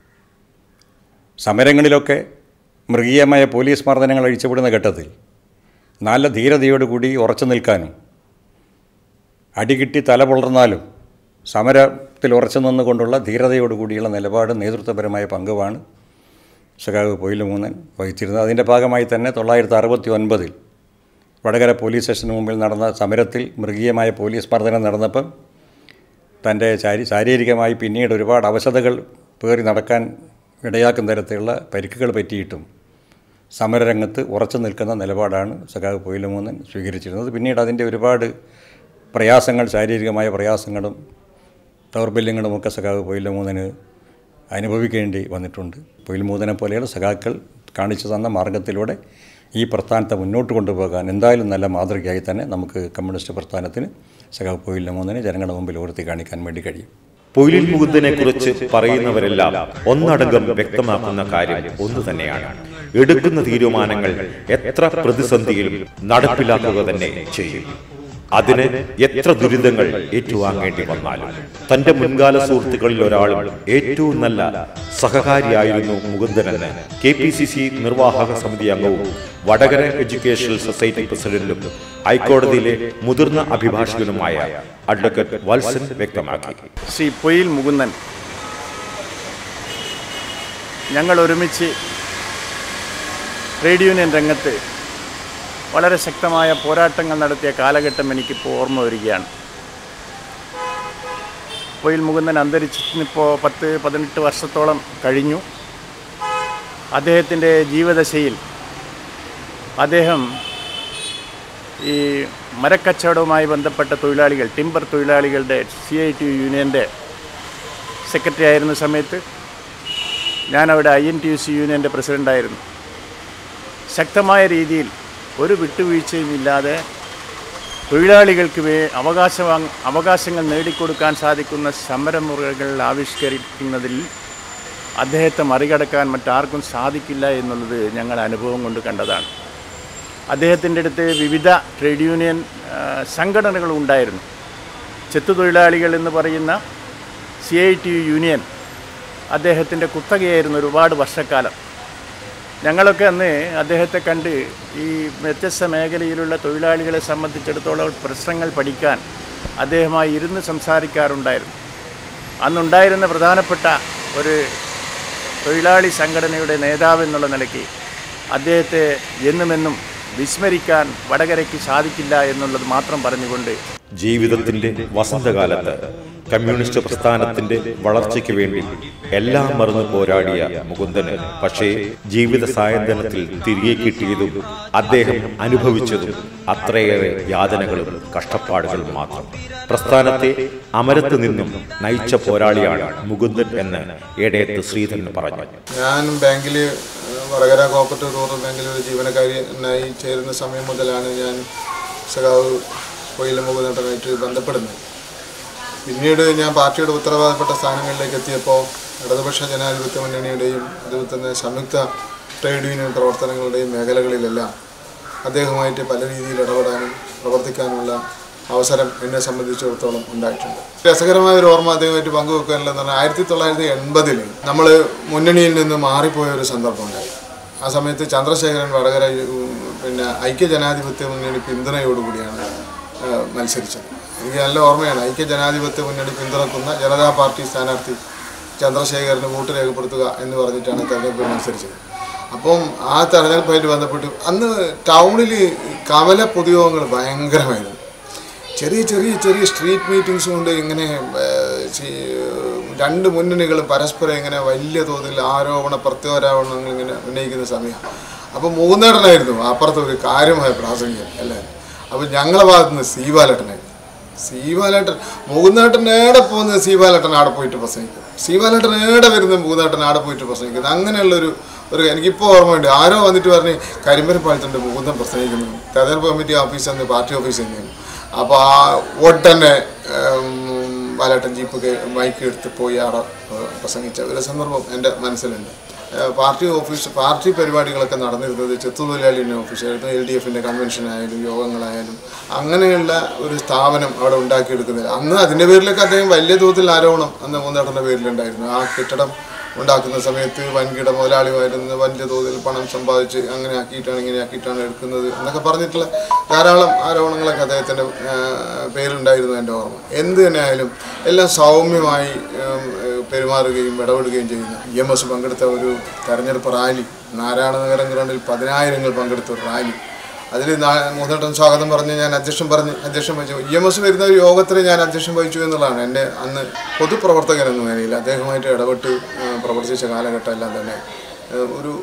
H: സമരങ്ങളിലൊക്കെ മൃഗീയമായ പോലീസ് മർദ്ദനങ്ങൾ അഴിച്ചുവിടുന്ന ഘട്ടത്തിൽ നല്ല ധീരതയോടുകൂടി ഉറച്ചു നിൽക്കാനും അടികിട്ടി തല പുലർന്നാലും സമരത്തിൽ ഉറച്ചു നിന്നുകൊണ്ടുള്ള ധീരതയോടുകൂടിയുള്ള നിലപാട് നേതൃത്വപരമായ പങ്കുമാണ് സഖാവ് പൊയിലമൂന്നൻ വഹിച്ചിരുന്നത് അതിൻ്റെ ഭാഗമായി തന്നെ തൊള്ളായിരത്തി അറുപത്തി ഒൻപതിൽ വടകര പോലീസ് സ്റ്റേഷന് മുമ്പിൽ നടന്ന സമരത്തിൽ മൃഗീയമായ പോലീസ് മർദ്ദനം നടന്നപ്പം തൻ്റെ ശാരീ ശാരീരികമായി പിന്നീട് ഒരുപാട് അവശതകൾ പേറി നടക്കാൻ ഇടയാക്കുന്ന തരത്തിലുള്ള പരിക്കുകൾ പറ്റിയിട്ടും സമരരംഗത്ത് ഉറച്ചു നിൽക്കുന്ന നിലപാടാണ് സഖാവ് പൊയിലമൂന്നൻ സ്വീകരിച്ചിരുന്നത് പിന്നീട് അതിൻ്റെ ഒരുപാട് പ്രയാസങ്ങൾ ശാരീരികമായ പ്രയാസങ്ങളും ദൗർബല്യങ്ങളുമൊക്കെ സഖാവ് പൊയിലമൂന്നന് അനുഭവിക്കേണ്ടി വന്നിട്ടുണ്ട് പൊയിൽമൂതനെ പോലെയുള്ള സഖാക്കൾ കാണിച്ചു തന്ന മാർഗത്തിലൂടെ ഈ പ്രസ്ഥാനത്തെ മുന്നോട്ട് കൊണ്ടുപോകാൻ എന്തായാലും നല്ല മാതൃകയായി തന്നെ നമുക്ക് കമ്മ്യൂണിസ്റ്റ് പ്രസ്ഥാനത്തിന് സഖാവ് പൊയിലമൂന്നനെ ജനങ്ങളുടെ മുമ്പിൽ ഉയർത്തി കാണിക്കാൻ വേണ്ടി കഴിയും
C: പൊയിലിൽ മുകുന്ദനെ കുറിച്ച് പറയുന്നവരെല്ലാം ഒന്നടങ്കം വ്യക്തമാക്കുന്ന കാര്യം ഒന്നു തന്നെയാണ് എടുക്കുന്ന തീരുമാനങ്ങൾ എത്ര പ്രതിസന്ധിയിലും നടപ്പിലാക്കുക തന്നെ ചെയ്യും അതിന് എത്ര ദുരിതങ്ങൾ ഏറ്റുവാങ്ങേണ്ടി വന്നാലും തന്റെ മുൻകാല സുഹൃത്തുക്കളിൽ ഒരാളും ഏറ്റവും നല്ല സഹകാരിയായിരുന്നു മുകുന്ദനെന്ന് കെ പി സി സി നിർവാഹക സമിതി അംഗവും വടകര എഡ്യൂക്കേഷണൽ സൊസൈറ്റി പ്രസിഡന്റും ഹൈക്കോടതിയിലെ മുതിർന്ന അഭിഭാഷകനുമായ അഡ്വക്കേറ്റ് വത്സൻ വ്യക്തമാക്കി
I: ശ്രീ പൊയിൽ മുകുന്ദൻ ഞങ്ങൾ ഒരുമിച്ച് ട്രേഡ് യൂണിയൻ രംഗത്ത് വളരെ ശക്തമായ പോരാട്ടങ്ങൾ നടത്തിയ കാലഘട്ടം എനിക്കിപ്പോൾ ഓർമ്മ വരികയാണ് പൊയിൽ മുകുന്ദൻ അന്തരിച്ചിട്ടിപ്പോൾ പത്ത് പതിനെട്ട് വർഷത്തോളം കഴിഞ്ഞു അദ്ദേഹത്തിൻ്റെ ജീവദശയിൽ അദ്ദേഹം ഈ മരക്കച്ചവടവുമായി ബന്ധപ്പെട്ട തൊഴിലാളികൾ ടിമ്പർ തൊഴിലാളികളുടെ സി ഐ ടി യൂണിയൻ്റെ സെക്രട്ടറി ആയിരുന്ന സമയത്ത് ഞാനവിടെ I N T U C യൂണിയൻ്റെ പ്രസിഡൻ്റായിരുന്നു ശക്തമായ രീതിയിൽ ഒരു വിട്ടുവീഴ്ചയും ഇല്ലാതെ തൊഴിലാളികൾക്ക് വേ അവകാശ അവകാശങ്ങൾ നേടിക്കൊടുക്കാൻ സാധിക്കുന്ന സമരമുറകൾ ആവിഷ്കരിക്കുന്നതിൽ അദ്ദേഹത്തെ മറികടക്കാൻ മറ്റാർക്കും സാധിക്കില്ല എന്നുള്ളത് ഞങ്ങൾ അനുഭവം കൊണ്ട് കണ്ടതാണ് അദ്ദേഹത്തിൻ്റെ അടുത്ത് വിവിധ ട്രേഡ് യൂണിയൻ ആ, സംഘടനകൾ ഉണ്ടായിരുന്നു ചെത്തുതൊഴിലാളികൾ എന്ന് പറയുന്ന സി ഐ ടി യൂണിയൻ അദ്ദേഹത്തിൻ്റെ കുത്തകയായിരുന്നു ഒരുപാട് വർഷക്കാലം ഞങ്ങളൊക്കെ അന്ന് അദ്ദേഹത്തെ കണ്ട് ഈ വ്യത്യസ്ത മേഖലയിലുള്ള തൊഴിലാളികളെ സംബന്ധിച്ചിടത്തോളം പ്രശ്നങ്ങൾ പഠിക്കാൻ അദ്ദേഹമായി ഇരുന്ന് സംസാരിക്കാറുണ്ടായിരുന്നു അന്നുണ്ടായിരുന്ന പ്രധാനപ്പെട്ട ഒരു തൊഴിലാളി സംഘടനയുടെ നേതാവ് എന്നുള്ള നിലയ്ക്ക് അദ്ദേഹത്തെ എന്നുമെന്നും വിസ്മരിക്കാൻ വടകരയ്ക്ക് സാധിക്കില്ല എന്നുള്ളത് മാത്രം പറഞ്ഞുകൊണ്ട്
C: ജീവിതത്തിന്റെ വസന്തകാലത്ത് കമ്മ്യൂണിസ്റ്റ് പ്രസ്ഥാനത്തിന്റെ വളർച്ചയ്ക്ക് വേണ്ടി എല്ലാം മറന്നു പോരാടിയ മുകുന്ദന് പക്ഷേ ജീവിത സായന്തനത്തിൽ തിരികെ കിട്ടിയതും അദ്ദേഹം അനുഭവിച്ചതും അത്രയേറെ യാതനകളും കഷ്ടപ്പാടുകളും മാത്രം പ്രസ്ഥാനത്തെ അമരത്ത് നിന്നും നയിച്ച പോരാളിയാണ് മുകുന്ദൻ എന്ന് എടയത്ത് ശ്രീധരൻ പറഞ്ഞു
J: ഞാൻ ബാങ്കിൽ വടകര കോപ്പറേറ്റീവ് റൂറൽ ബാങ്കിൽ ഒരു ജീവനക്കാരനായി ചേരുന്ന സമയം മുതലാണ് ഞാൻ സഖാവ് കൊയിലും മുഖനേട്ടനായിട്ട് ബന്ധപ്പെടുന്നത് പിന്നീട് ഞാൻ പാർട്ടിയുടെ ഉത്തരവാദപ്പെട്ട സ്ഥാനങ്ങളിലേക്ക് എത്തിയപ്പോൾ ഇടതുപക്ഷ ജനാധിപത്യ മുന്നണിയുടെയും അതുപോലെ തന്നെ സംയുക്ത ട്രേഡ് യൂണിയൻ പ്രവർത്തനങ്ങളുടെയും മേഖലകളിലെല്ലാം അദ്ദേഹവുമായിട്ട് പല രീതിയിൽ ഇടപെടാനും പ്രവർത്തിക്കാനുമുള്ള അവസരം എന്നെ സംബന്ധിച്ചിടത്തോളം ഉണ്ടായിട്ടുണ്ട് രസകരമായ ഒരു ഓർമ്മ അദ്ദേഹമായിട്ട് പങ്കുവെക്കാനുള്ളതെന്ന് പറഞ്ഞാൽ ആയിരത്തി തൊള്ളായിരത്തി എൺപതിൽ നമ്മൾ മുന്നണിയിൽ നിന്ന് മാറിപ്പോയ ഒരു സന്ദർഭം ഉണ്ടായി ആ സമയത്ത് ചന്ദ്രശേഖരൻ വടകര ഉം, പിന്നെ ഐക്യ ജനാധിപത്യ മുന്നണി പിന്തുണയോടുകൂടിയാണ് ആ, മത്സരിച്ചത് എനിക്ക് നല്ല ഓർമ്മയാണ് ഐക്യ ജനാധിപത്യ മുന്നണി പിന്തുണക്കുന്ന ജനതാ പാർട്ടി സ്ഥാനാർത്ഥി ചന്ദ്രശേഖരന് വോട്ട് രേഖപ്പെടുത്തുക എന്ന് പറഞ്ഞിട്ടാണ് തെരഞ്ഞെടുപ്പിൽ മത്സരിച്ചത് അപ്പം ആ തെരഞ്ഞെടുപ്പായിട്ട് ബന്ധപ്പെട്ട് അന്ന് ടൗണിൽ കവല പൊതുയോഗങ്ങൾ ഭയങ്കരമായിരുന്നു ചെറിയ ചെറിയ ചെറിയ സ്ട്രീറ്റ് മീറ്റിങ്സ് കൊണ്ട് ഇങ്ങനെ ഏഹ്, ചെ- രണ്ട് മുന്നണികളും പരസ്പരം ഇങ്ങനെ വലിയ തോതിൽ ആരോപണ പ്രത്യാരോപണങ്ങൾ ഇങ്ങനെ ഉന്നയിക്കുന്ന സമയം അപ്പോൾ മൂന്നേടനായിരുന്നു അപ്പുറത്ത് ഒരു കാര്യമായ പ്രാസംഗികൻ അല്ലേ അപ്പോൾ ഞങ്ങളെ ഭാഗത്ത് നിന്ന് സീബാലേട്ടനായിരുന്നു സീബാലേട്ടൻ മൂന്നാട്ടൻ ഏടെ പോകുന്നത് സീബാലേട്ടൻ ആടെ പോയിട്ട് പ്രസംഗിക്കും സീബാലേട്ടൻ ഏടെ വരുന്ന മൂന്നാട്ടൻ ആടെ പോയിട്ട് പ്രസംഗിക്കുന്നത് അങ്ങനെയുള്ളൊരു ഒരു എനിക്കിപ്പോൾ ഓർമ്മയുണ്ട് ആരോ വന്നിട്ട് പറഞ്ഞ് കരിമ്പരപ്പാലത്തുണ്ട് മുകുന്ദൻ പ്രസംഗിക്കുന്നു തെരഞ്ഞെടുപ്പ് കമ്മിറ്റി ഓഫീസിൽ നിന്ന് പാർട്ടി ഓഫീസിൽ നിന്ന് അപ്പോൾ ആ ഉടനെ ബാലേട്ടൻ ജീപ്പ് കേ- മൈക്ക് എടുത്ത് പോയി അവിടെ ഏഹ്, പ്രസംഗിച്ച ഒരു സന്ദർഭം എൻ്റെ മനസ്സിലുണ്ട് ഏഹ്, പാർട്ടി ഓഫീസ് പാർട്ടി പരിപാടികളൊക്കെ നടന്നിരുന്നത് ചെത്തുതൊഴിലാളി യൂണിയൻ ഓഫീസായിരുന്നു എൽ ഡി എഫിൻ്റെ കൺവെൻഷൻ ആയാലും യോഗങ്ങളായാലും അങ്ങനെയുള്ള ഒരു സ്ഥാപനം അവിടെ ഉണ്ടാക്കിയെടുക്കുന്നില്ല അന്ന് അതിൻ്റെ പേരിലൊക്കെ അദ്ദേഹം വലിയ തോതിൽ ആരോപണം അന്ന് മൂന്നേട്ടൻ്റെ പേരിലുണ്ടായിരുന്നു ആ കെട്ടിടം ഉണ്ടാക്കുന്ന സമയത്ത് വൻകിട മുതലാളിമായിരുന്നു വലിയ തോതിൽ പണം സമ്പാദിച്ച് അങ്ങനെ ആക്കിയിട്ടാണ് ഇങ്ങനെ ആക്കിയിട്ടാണ് എടുക്കുന്നത് എന്നൊക്കെ പറഞ്ഞിട്ടുള്ള ധാരാളം ആരോപണങ്ങളൊക്കെ അദ്ദേഹത്തിൻ്റെ ആ, പേരുണ്ടായിരുന്നു എൻ്റെ ഓർമ്മ എന്ത് തന്നെ ആയാലും എല്ലാം സൗമ്യമായി ഉം, ഏഹ്, പെരുമാറുകയും ഇടപെടുകയും ചെയ്യുന്ന ഇ എം എസ് പങ്കെടുത്ത ഒരു തെരഞ്ഞെടുപ്പ് റാലി നാരായണ നഗരം ഗ്രൗണ്ടിൽ പതിനായിരങ്ങൾ പങ്കെടുത്ത ഒരു റാലി അതിൽ മൂന്നേട്ടൻ സ്വാഗതം പറഞ്ഞ് ഞാൻ അധ്യക്ഷൻ പറഞ്ഞ് അധ്യക്ഷൻ വഹിച്ചു ഇ എം എസ് വരുന്ന ഒരു യോഗത്തിൽ ഞാൻ അധ്യക്ഷൻ വഹിച്ചു എന്നുള്ളതാണ് എൻ്റെ അന്ന് പൊതുപ്രവർത്തകൻ എന്ന നിലയിൽ അദ്ദേഹമായിട്ട് ഇടപെട്ട് ആ, പ്രവർത്തിച്ച കാലഘട്ടം എല്ലാം തന്നെ ആ, ഒരു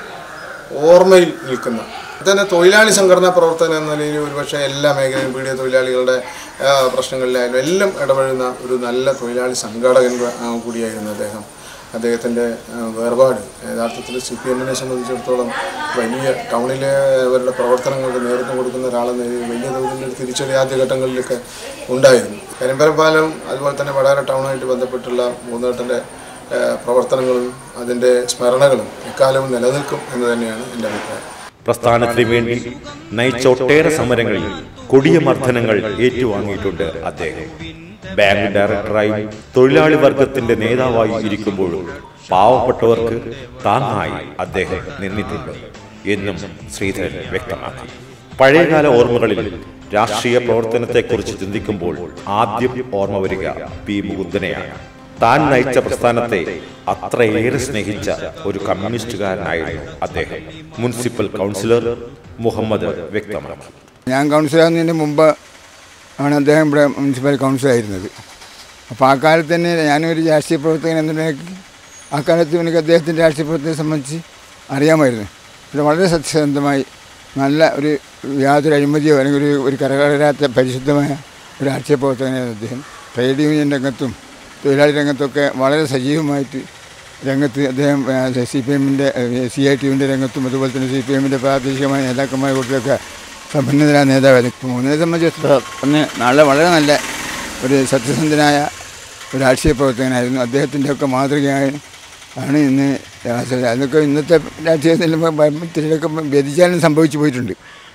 J: ഓർമ്മയിൽ നിൽക്കുന്ന തന്നെ തൊഴിലാളി സംഘടനാ പ്രവർത്തനം എന്ന നിലയിൽ ഒരുപക്ഷെ എല്ലാ മേഖലയിലും പീഡിയ തൊഴിലാളികളുടെ ആ, പ്രശ്നങ്ങളിലായാലും എല്ലാം ഇടപെടുന്ന ഒരു നല്ല തൊഴിലാളി സംഘാടകൻ കൂടെ- ആ, കൂടിയായിരുന്നു അദ്ദേഹം അദ്ദേഹത്തിൻ്റെ ആ, വേർപാട് യഥാർത്ഥത്തിൽ സി പി എമ്മിനെ സംബന്ധിച്ചിടത്തോളം വലിയ ടൗണിലെ അവരുടെ പ്രവർത്തനങ്ങൾക്ക് നേതൃത്വം കൊടുക്കുന്ന ഒരാളെന്ന നിലയിൽ വലിയ തോതിലൊരു തിരിച്ചടി ആദ്യഘട്ടങ്ങളിലൊക്കെ ഉണ്ടായിരുന്നു കരിമ്പരപ്പാലം അതുപോലെ തന്നെ വടകര ടൗണായിട്ട് ബന്ധപ്പെട്ടുള്ള മൂന്നേട്ടൻ്റെ ആ, പ്രവർത്തനങ്ങളും അതിൻ്റെ സ്മരണകളും എക്കാലവും നിലനിൽക്കും എന്ന് തന്നെയാണ് എൻ്റെ അഭിപ്രായം
C: പ്രസ്ഥാനത്തിന് വേണ്ടി നയിച്ച ഒട്ടേറെ സമരങ്ങളിൽ കൊടിയ മർദ്ദനങ്ങൾ ഏറ്റുവാങ്ങിയിട്ടുണ്ട് അദ്ദേഹം ബാങ്ക് ഡയറക്ടറായി തൊഴിലാളി വർഗത്തിന്റെ നേതാവായി ഇരിക്കുമ്പോഴും പാവപ്പെട്ടവർക്ക് താങ്ങായി അദ്ദേഹം നിന്നിട്ടുണ്ട് എന്നും ശ്രീധരൻ വ്യക്തമാക്കി പഴയകാല ഓർമ്മകളിൽ രാഷ്ട്രീയ പ്രവർത്തനത്തെക്കുറിച്ച് ചിന്തിക്കുമ്പോൾ ആദ്യം ഓർമ്മ വരിക പി മുകുന്ദനെയാണ് താൻ നയിച്ച പ്രസ്ഥാനത്തെ അത്രയേറെ സ്നേഹിച്ച ഒരു കമ്മ്യൂണിസ്റ്റുകാരനായിരുന്നു അദ്ദേഹം മുനിസിപ്പൽ കൗൺസിലർ മുഹമ്മദ് വ്യക്തമാക്കി
K: ഞാൻ കൗൺസിലാകുന്നതിന് മുമ്പ് ആണ് അദ്ദേഹം ഇവിടെ മുനിസിപ്പൽ കൗൺസിലായിരുന്നത് അപ്പോൾ ആ കാലത്ത് തന്നെ ഞാനൊരു രാഷ്ട്രീയ പ്രവർത്തകൻ എന്ന നിലയ്ക്ക് ആ കാലത്ത് എനിക്ക് അദ്ദേഹത്തിൻ്റെ രാഷ്ട്രീയ പ്രവർത്തനത്തെ സംബന്ധിച്ച് അറിയാമായിരുന്നു ഇത് വളരെ സത്യസന്ധമായി നല്ല ഒരു യാതൊരു അഴിമതിയോ അല്ലെങ്കിൽ ഒരു ഒരു കരകയറാത്ത പരിശുദ്ധമായ ഒരു രാഷ്ട്രീയ പ്രവർത്തകനായിരുന്നു അദ്ദേഹം ട്രേഡ് യൂണിയൻ രംഗത്തും തൊഴിലാളി രംഗത്തൊക്കെ വളരെ സജീവമായിട്ട് രംഗത്ത് അദ്ദേഹം സി പി എമ്മിൻ്റെ സി ഐ ടി യുവിൻ്റെ രംഗത്തും അതുപോലെ തന്നെ സി പി എമ്മിൻ്റെ പ്രാദേശികമായ നേതാക്കന്മാരുടെ കൂട്ടത്തിലൊക്കെ സമ്പന്നതരായ നേതാവായിരുന്നു ഇപ്പോൾ മൂന്നിനെ സംബന്ധിച്ചിടത്തോളം ഒന്ന് നല്ല വളരെ നല്ല ഒരു സത്യസന്ധനായ ഒരു രാഷ്ട്രീയ പ്രവർത്തകനായിരുന്നു അദ്ദേഹത്തിൻ്റെ ഒക്കെ മാതൃകയായി ആണ് ഇന്ന് രാഷ്ട്രീയ അതൊക്കെ ഇന്നത്തെ രാഷ്ട്രീയത്തിൽ ഇതിലൊക്കെ വ്യതിചാലനം സംഭവിച്ചു പോയിട്ടുണ്ട്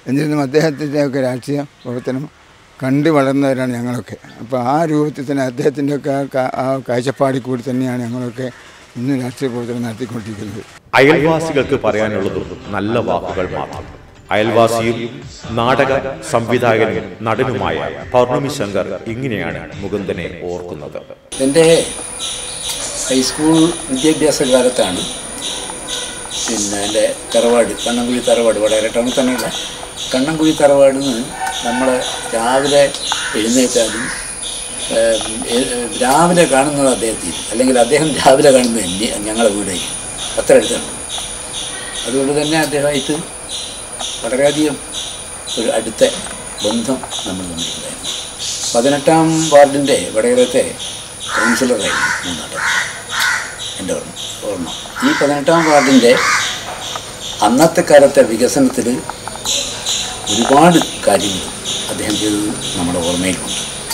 K: എന്നിരുന്നും അദ്ദേഹത്തിൻ്റെ ഒക്കെ രാഷ്ട്രീയ പ്രവർത്തനം കണ്ട് വളർന്നവരാണ് ഞങ്ങളൊക്കെ അപ്പോൾ ആ രൂപത്തിൽ തന്നെ അദ്ദേഹത്തിൻ്റെ ഒക്കെ ആ കാ- ആ കാഴ്ചപ്പാടിൽ കൂടി തന്നെയാണ് ഞങ്ങളൊക്കെ ഇന്ന് രാഷ്ട്രീയ പ്രവർത്തനം നടത്തിക്കൊണ്ടിരിക്കുന്നത്
C: അയൽവാസികൾക്ക് പറയാനുള്ളത് നല്ല വാക്കുകൾ മാത്രം അയൽവാസിയും നാടക സംവിധായകനും നടനുമായ പൗർണമി ശങ്കർ ഇങ്ങനെയാണ് മുകുന്ദനെ ഓർക്കുന്നത്
L: എൻ്റെ ഹൈസ്കൂൾ വിദ്യാഭ്യാസ കാലത്താണ് പിന്നെ എൻ്റെ തറവാട് കണ്ണൻകുഴി തറവാട് വടകര ടൗണിൽ തന്നെയുള്ള കണ്ണൻകുഴി തറവാടിൽ നിന്ന് നമ്മൾ രാവിലെ എഴുന്നേറ്റാലും ഏഹ്, ഏഹ്, രാവിലെ കാണുന്നത് അദ്ദേഹത്തിൽ അല്ലെങ്കിൽ അദ്ദേഹം രാവിലെ കാണുന്നത് എൻ്റെ ഞങ്ങളെ വീടായിരിക്കും അത്ര അടുത്താണ് അതുകൊണ്ട് തന്നെ അദ്ദേഹമായിട്ട് വളരെയധികം ഒരു അടുത്ത ബന്ധം നമ്മൾ തമ്മിലുണ്ടായിരുന്നു പതിനെട്ടാം വാർഡിൻ്റെ വടകരത്തെ കൗൺസിലറായിരുന്നു മൂന്നാട്ടം എൻ്റെ ഓർമ്മ ഓർമ്മ ഈ പതിനെട്ടാം വാർഡിൻ്റെ അന്നത്തെ കാലത്തെ വികസനത്തിൽ ഒരുപാട് കാര്യങ്ങൾ അദ്ദേഹം ചെയ്തത് നമ്മുടെ ഓർമ്മയിലുണ്ട്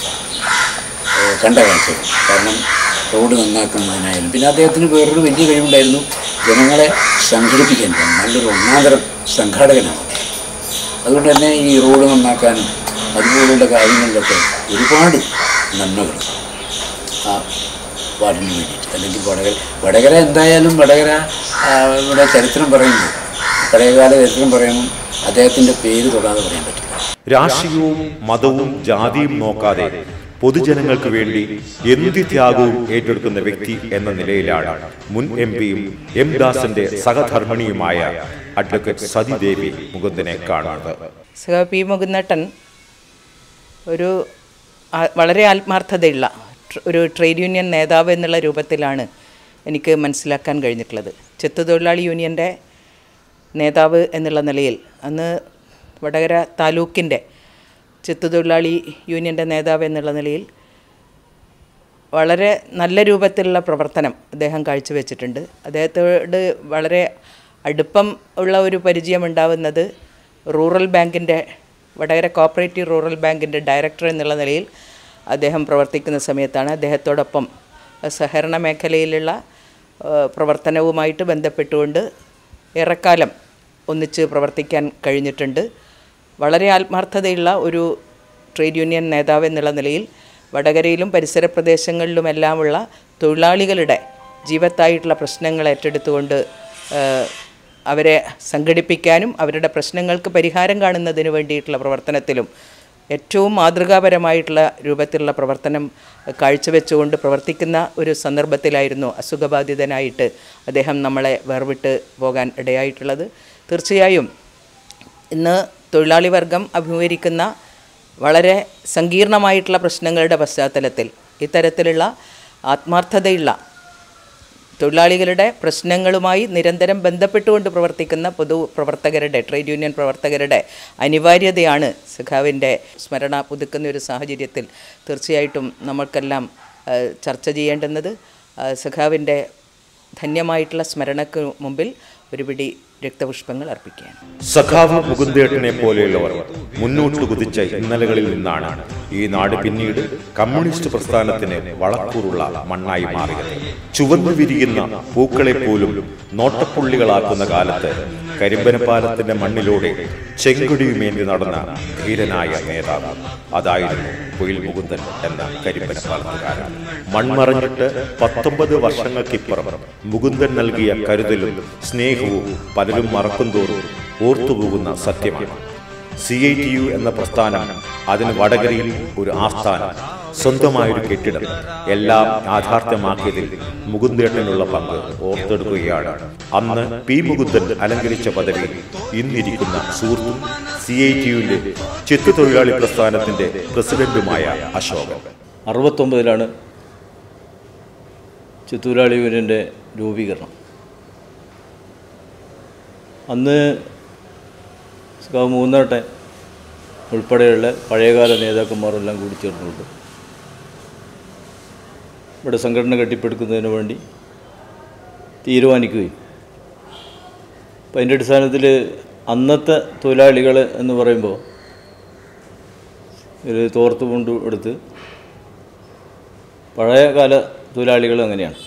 L: ഏഹ് കണ്ട കാഴ്ചകൾ കാരണം റോഡ് നന്നാക്കുന്നതിനായാലും പിന്നെ അദ്ദേഹത്തിന് വേറൊരു വലിയ കഴിവുണ്ടായിരുന്നു ജനങ്ങളെ സംഘടിപ്പിക്കാൻ നല്ലൊരു ഒന്നാന്തരം സംഘാടകനാണ് അതുകൊണ്ട് തന്നെ ഈ റോഡ് നന്നാക്കാനും അതുപോലുള്ള കാര്യങ്ങളിലൊക്കെ ഒരുപാട് നന്മകൾ ആ വാർഡിന് വേണ്ടിയിട്ട് അല്ലെങ്കിൽ വടകര വടകര എന്തായാലും വടകര ആ, ഇവിടെ ചരിത്രം പറയുമ്പോൾ പഴയകാല ചരിത്രം പറയുമ്പോൾ അദ്ദേഹത്തിൻ്റെ പേര് തൊടാതെ പറയാൻ പറ്റില്ല
C: രാഷ്ട്രീയവും മതവും ജാതിയും നോക്കാതെ പൊതുജനങ്ങൾക്ക് വേണ്ടി എന്ത് ത്യാഗവും ഏറ്റെടുക്കുന്ന വ്യക്തി എന്ന നിലയിലാണ് മുൻ എം പിയും എം ദാസന്റെ സഹധർമ്മിണിയുമായ അഡ്വക്കേറ്റ് സതിദേവി മുകുന്ദനെ കാണുന്നത്
M: സഹ പി മുകുന്നേട്ടൻ ഒരു ആ- വളരെ ആത്മാർത്ഥതയുള്ള ട്ര- ഒരു ട്രേഡ് യൂണിയൻ നേതാവ് എന്നുള്ള രൂപത്തിലാണ് എനിക്ക് മനസ്സിലാക്കാൻ കഴിഞ്ഞിട്ടുള്ളത് ചെത്തുതൊഴിലാളി യൂണിയൻ്റെ നേതാവ് എന്നുള്ള നിലയിൽ അന്ന് വടകര താലൂക്കിൻ്റെ ചെത്തുതൊഴിലാളി യൂണിയൻ്റെ നേതാവ് എന്നുള്ള നിലയിൽ വളരെ നല്ല രൂപത്തിലുള്ള പ്രവർത്തനം അദ്ദേഹം കാഴ്ചവെച്ചിട്ടുണ്ട് അദ്ദേഹത്തോട് വളരെ അടുപ്പം ഉള്ള ഒരു പരിചയം ഉണ്ടാവുന്നത് റൂറൽ ബാങ്കിൻ്റെ വടകര കോപ്പറേറ്റീവ് റൂറൽ ബാങ്കിൻ്റെ ഡയറക്ടർ എന്നുള്ള നിലയിൽ അദ്ദേഹം പ്രവർത്തിക്കുന്ന സമയത്താണ് അദ്ദേഹത്തോടൊപ്പം സഹകരണ മേഖലയിലുള്ള ആ, പ്രവർത്തനവുമായിട്ട് ബന്ധപ്പെട്ടുകൊണ്ട് ഏറെക്കാലം ഒന്നിച്ച് പ്രവർത്തിക്കാൻ കഴിഞ്ഞിട്ടുണ്ട് വളരെ ആത്മാർത്ഥതയുള്ള ഒരു ട്രേഡ് യൂണിയൻ നേതാവ് എന്നുള്ള നിലയിൽ വടകരയിലും പരിസര പ്രദേശങ്ങളിലുമെല്ലാമുള്ള തൊഴിലാളികളുടെ ജീവത്തായിട്ടുള്ള പ്രശ്നങ്ങൾ ഏറ്റെടുത്തുകൊണ്ട് ആ, അവരെ സംഘടിപ്പിക്കാനും അവരുടെ പ്രശ്നങ്ങൾക്ക് പരിഹാരം കാണുന്നതിന് വേണ്ടിയിട്ടുള്ള പ്രവർത്തനത്തിലും ഏറ്റവും മാതൃകാപരമായിട്ടുള്ള രൂപത്തിലുള്ള പ്രവർത്തനം കാഴ്ചവെച്ചുകൊണ്ട് പ്രവർത്തിക്കുന്ന ഒരു സന്ദർഭത്തിലായിരുന്നു അസുഖബാധിതനായിട്ട് അദ്ദേഹം നമ്മളെ വേർവിട്ട് പോകാൻ ഇടയായിട്ടുള്ളത് തീർച്ചയായും ഇന്ന് തൊഴിലാളി വർഗം അഭിമുഖീകരിക്കുന്ന വളരെ സങ്കീർണമായിട്ടുള്ള പ്രശ്നങ്ങളുടെ പശ്ചാത്തലത്തിൽ ഇത്തരത്തിലുള്ള ആത്മാർത്ഥതയുള്ള തൊഴിലാളികളുടെ പ്രശ്നങ്ങളുമായി നിരന്തരം ബന്ധപ്പെട്ടുകൊണ്ട് പ്രവർത്തിക്കുന്ന പൊതു പ്രവർത്തകരുടെ ട്രേഡ് യൂണിയൻ പ്രവർത്തകരുടെ അനിവാര്യതയാണ് സഖാവിൻ്റെ സ്മരണ പുതുക്കുന്ന ഒരു സാഹചര്യത്തിൽ തീർച്ചയായിട്ടും നമ്മൾക്കെല്ലാം ആ, ചർച്ച ചെയ്യേണ്ടുന്നത് ആ, സഖാവിൻ്റെ ധന്യമായിട്ടുള്ള സ്മരണയ്ക്ക് മുമ്പിൽ ഒരു പിടി രക്തപുഷ്പങ്ങൾ അർപ്പിക്കുകയാണ്
C: സഖാവ് മുകുന്ദേട്ടനെ പോലെയുള്ളവർ മുന്നോട്ട് കുതിച്ച ഇന്നലകളിൽ നിന്നാണ് ഈ നാട് പിന്നീട് കമ്മ്യൂണിസ്റ്റ് പ്രസ്ഥാനത്തിന് വളക്കൂറുള്ള മണ്ണായി മാറിയത് ചുവന്നു വിരിയുന്ന പൂക്കളെ പോലും നോട്ടപ്പുള്ളികളാക്കുന്ന കാലത്ത് കരിമ്പനപ്പാലത്തിന്റെ മണ്ണിലൂടെ ചെങ്കൊടിയുമേന്തി നടന്ന ധീരനായ നേതാവ് അതായിരുന്നു പൊയിൽ മുകുന്ദൻ എന്ന കരിമ്പനപ്പാലത്തുകാരൻ മൺമറഞ്ഞിട്ട് പത്തൊമ്പത് വർഷങ്ങൾക്കിപ്പുറം മുകുന്ദൻ നൽകിയ കരുതലും സ്നേഹവും പലരും മറക്കും തോറും ഓർത്തുപോകുന്ന സത്യമാണ് സി ഐ ടി യു എന്ന പ്രസ്ഥാനം അതിന് വടകരയിൽ ഒരു ആസ്ഥാനം സ്വന്തമായൊരു കെട്ടിടം എല്ലാം യാഥാർത്ഥ്യമാക്കിയതിൽ മുകുന്ദേട്ടനുള്ള പങ്ക് ഓർത്തെടുക്കുകയാണ് അന്ന് പി മുകുന്ദൻ അലങ്കരിച്ച പദവിയിൽ ഇന്നിരിക്കുന്ന സുഹൃത്തും സി ഐ ടി യുവിന്റെ ചെത്തുതൊഴിലാളി പ്രസ്ഥാനത്തിന്റെ പ്രസിഡന്റുമായ അശോകൻ
N: അറുപത്തൊമ്പതിലാണ് ചിത്തൂരാളി യൂണിയൻ്റെ രൂപീകരണം അന്ന് സ്കാവ് മൂന്നാട്ടെ ഉൾപ്പെടെയുള്ള പഴയകാല നേതാക്കന്മാരെല്ലാം കൂടി ചേർന്നുകൊണ്ട് ഇവിടെ സംഘടന കെട്ടിപ്പടുക്കുന്നതിന് വേണ്ടി തീരുമാനിക്കുകയും അപ്പം അതിൻ്റെ അടിസ്ഥാനത്തിൽ അന്നത്തെ തൊഴിലാളികൾ എന്ന് പറയുമ്പോൾ ഒരു തോർത്ത് കൊണ്ട് എടുത്ത് പഴയ കാല തൊഴിലാളികൾ അങ്ങനെയാണ്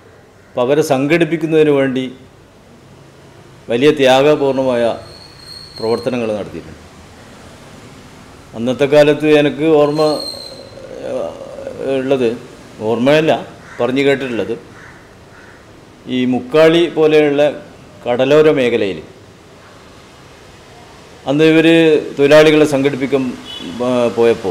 N: അപ്പോൾ അവരെ സംഘടിപ്പിക്കുന്നതിന് വേണ്ടി വലിയ ത്യാഗപൂർണമായ പ്രവർത്തനങ്ങൾ നടത്തിയിട്ടുണ്ട് അന്നത്തെ കാലത്ത് എനിക്ക് ഓർമ്മ ഏഹ്, ഉള്ളത് ഓർമ്മയല്ല പറഞ്ഞു കേട്ടിട്ടുള്ളത് ഈ മുക്കാളി പോലെയുള്ള കടലോര മേഖലയിൽ അന്ന് ഇവർ തൊഴിലാളികളെ സംഘടിപ്പിക്കാൻ ആ, പോയപ്പോൾ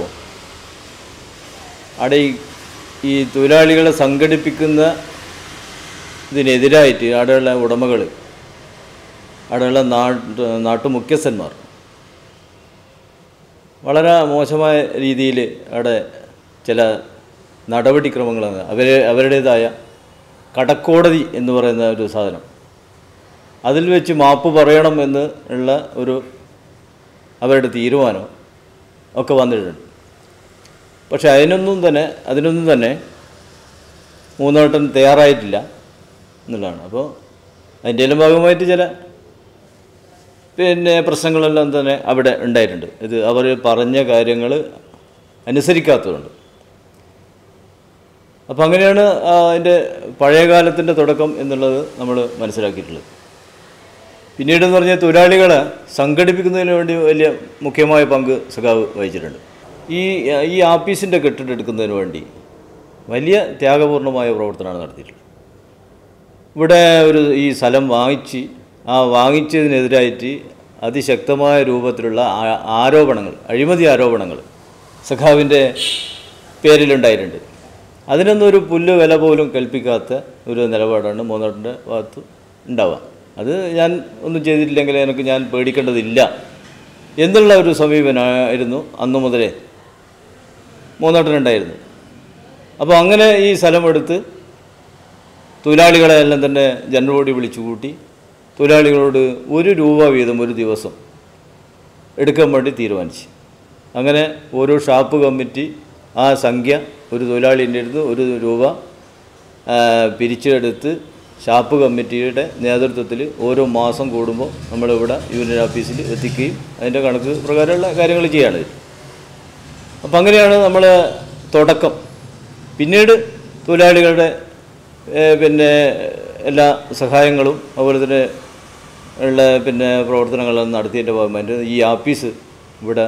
N: അവിടെ ഈ ഈ തൊഴിലാളികളെ സംഘടിപ്പിക്കുന്ന ഇതിനെതിരായിട്ട് അവിടെയുള്ള ഉടമകൾ അവിടെയുള്ള നാട്ട് നാട്ടുമുഖ്യസ്ഥന്മാർ വളരെ മോശമായ രീതിയിൽ അവിടെ ചില നടപടിക്രമങ്ങൾ അവർ അവരുടേതായ കടക്കോടതി എന്ന് പറയുന്ന ഒരു സാധനം അതിൽ വെച്ച് മാപ്പ് പറയണം എന്ന് ഉള്ള ഒരു അവരുടെ തീരുമാനം ഒക്കെ വന്നിട്ടുണ്ട് പക്ഷെ അതിനൊന്നും തന്നെ അതിനൊന്നും തന്നെ മൂന്നോട്ടം തയ്യാറായിട്ടില്ല എന്നുള്ളതാണ് അപ്പോൾ അതിൻ്റെ എല്ലാം ഭാഗമായിട്ട് ചില പിന്നെ പ്രശ്നങ്ങളെല്ലാം തന്നെ അവിടെ ഉണ്ടായിട്ടുണ്ട് ഇത് അവർ പറഞ്ഞ കാര്യങ്ങൾ അനുസരിക്കാത്തതുകൊണ്ട് അപ്പോൾ അങ്ങനെയാണ് ആ, അതിൻ്റെ പഴയ കാലത്തിൻ്റെ തുടക്കം എന്നുള്ളത് നമ്മൾ മനസ്സിലാക്കിയിട്ടുള്ളത് പിന്നീടെന്ന് പറഞ്ഞാൽ തൊഴിലാളികളെ സംഘടിപ്പിക്കുന്നതിന് വേണ്ടി വലിയ മുഖ്യമായ പങ്ക് സഖാവ് വഹിച്ചിട്ടുണ്ട് ഈ ഈ ആപ്പീസിൻ്റെ കെട്ടിടം എടുക്കുന്നതിന് വേണ്ടി വലിയ ത്യാഗപൂർണമായ പ്രവർത്തനമാണ് നടത്തിയിട്ടുള്ളത് ഇവിടെ ഒരു ഈ സ്ഥലം വാങ്ങിച്ച് ആ വാങ്ങിച്ചതിനെതിരായിട്ട് അതിശക്തമായ രൂപത്തിലുള്ള ആ- ആരോപണങ്ങൾ അഴിമതി ആരോപണങ്ങൾ സഖാവിൻ്റെ പേരിലുണ്ടായിട്ടുണ്ട് അതിനൊന്നും ഒരു പുല്ല് വില പോലും കൽപ്പിക്കാത്ത ഒരു നിലപാടാണ് മൂന്നാട്ടിൻ്റെ ഭാഗത്ത് ഉണ്ടാവുക അത് ഞാൻ ഒന്നും ചെയ്തിട്ടില്ലെങ്കിൽ എനിക്ക് ഞാൻ പേടിക്കേണ്ടതില്ല എന്നുള്ള ഒരു സമീപനമായിരുന്നു അന്നു മുതലേ മൂന്നാട്ടിനുണ്ടായിരുന്നു അപ്പോൾ അങ്ങനെ ഈ സ്ഥലമെടുത്ത് തൊഴിലാളികളെ എല്ലാം തന്നെ ജനറൽ ബോഡി വിളിച്ചു കൂട്ടി തൊഴിലാളികളോട് ഒരു രൂപ വീതം ഒരു ദിവസം എടുക്കാൻ വേണ്ടി തീരുമാനിച്ചു അങ്ങനെ ഓരോ ഷാപ്പ് കമ്മിറ്റി ആ സംഖ്യ ഒരു തൊഴിലാളിൻ്റെ അടുത്ത് ഒരു രൂപ ആ, പിരിച്ചെടുത്ത് ഷാപ്പ് കമ്മിറ്റിയുടെ നേതൃത്വത്തിൽ ഓരോ മാസം കൂടുമ്പോൾ നമ്മളിവിടെ യൂണിയൻ ഓഫീസിൽ എത്തിക്കുകയും അതിൻ്റെ കണക്ക് പ്രകാരമുള്ള കാര്യങ്ങൾ ചെയ്യാണ് അപ്പം അങ്ങനെയാണ് നമ്മൾ തുടക്കം പിന്നീട് തൊഴിലാളികളുടെ ഏഹ്, പിന്നെ എല്ലാ സഹായങ്ങളും അതുപോലെ തന്നെ ഉള്ള പിന്നെ പ്രവർത്തനങ്ങളെല്ലാം നടത്തിയതിൻ്റെ ഭാഗമായിട്ട് ഈ ആഫീസ് ഇവിടെ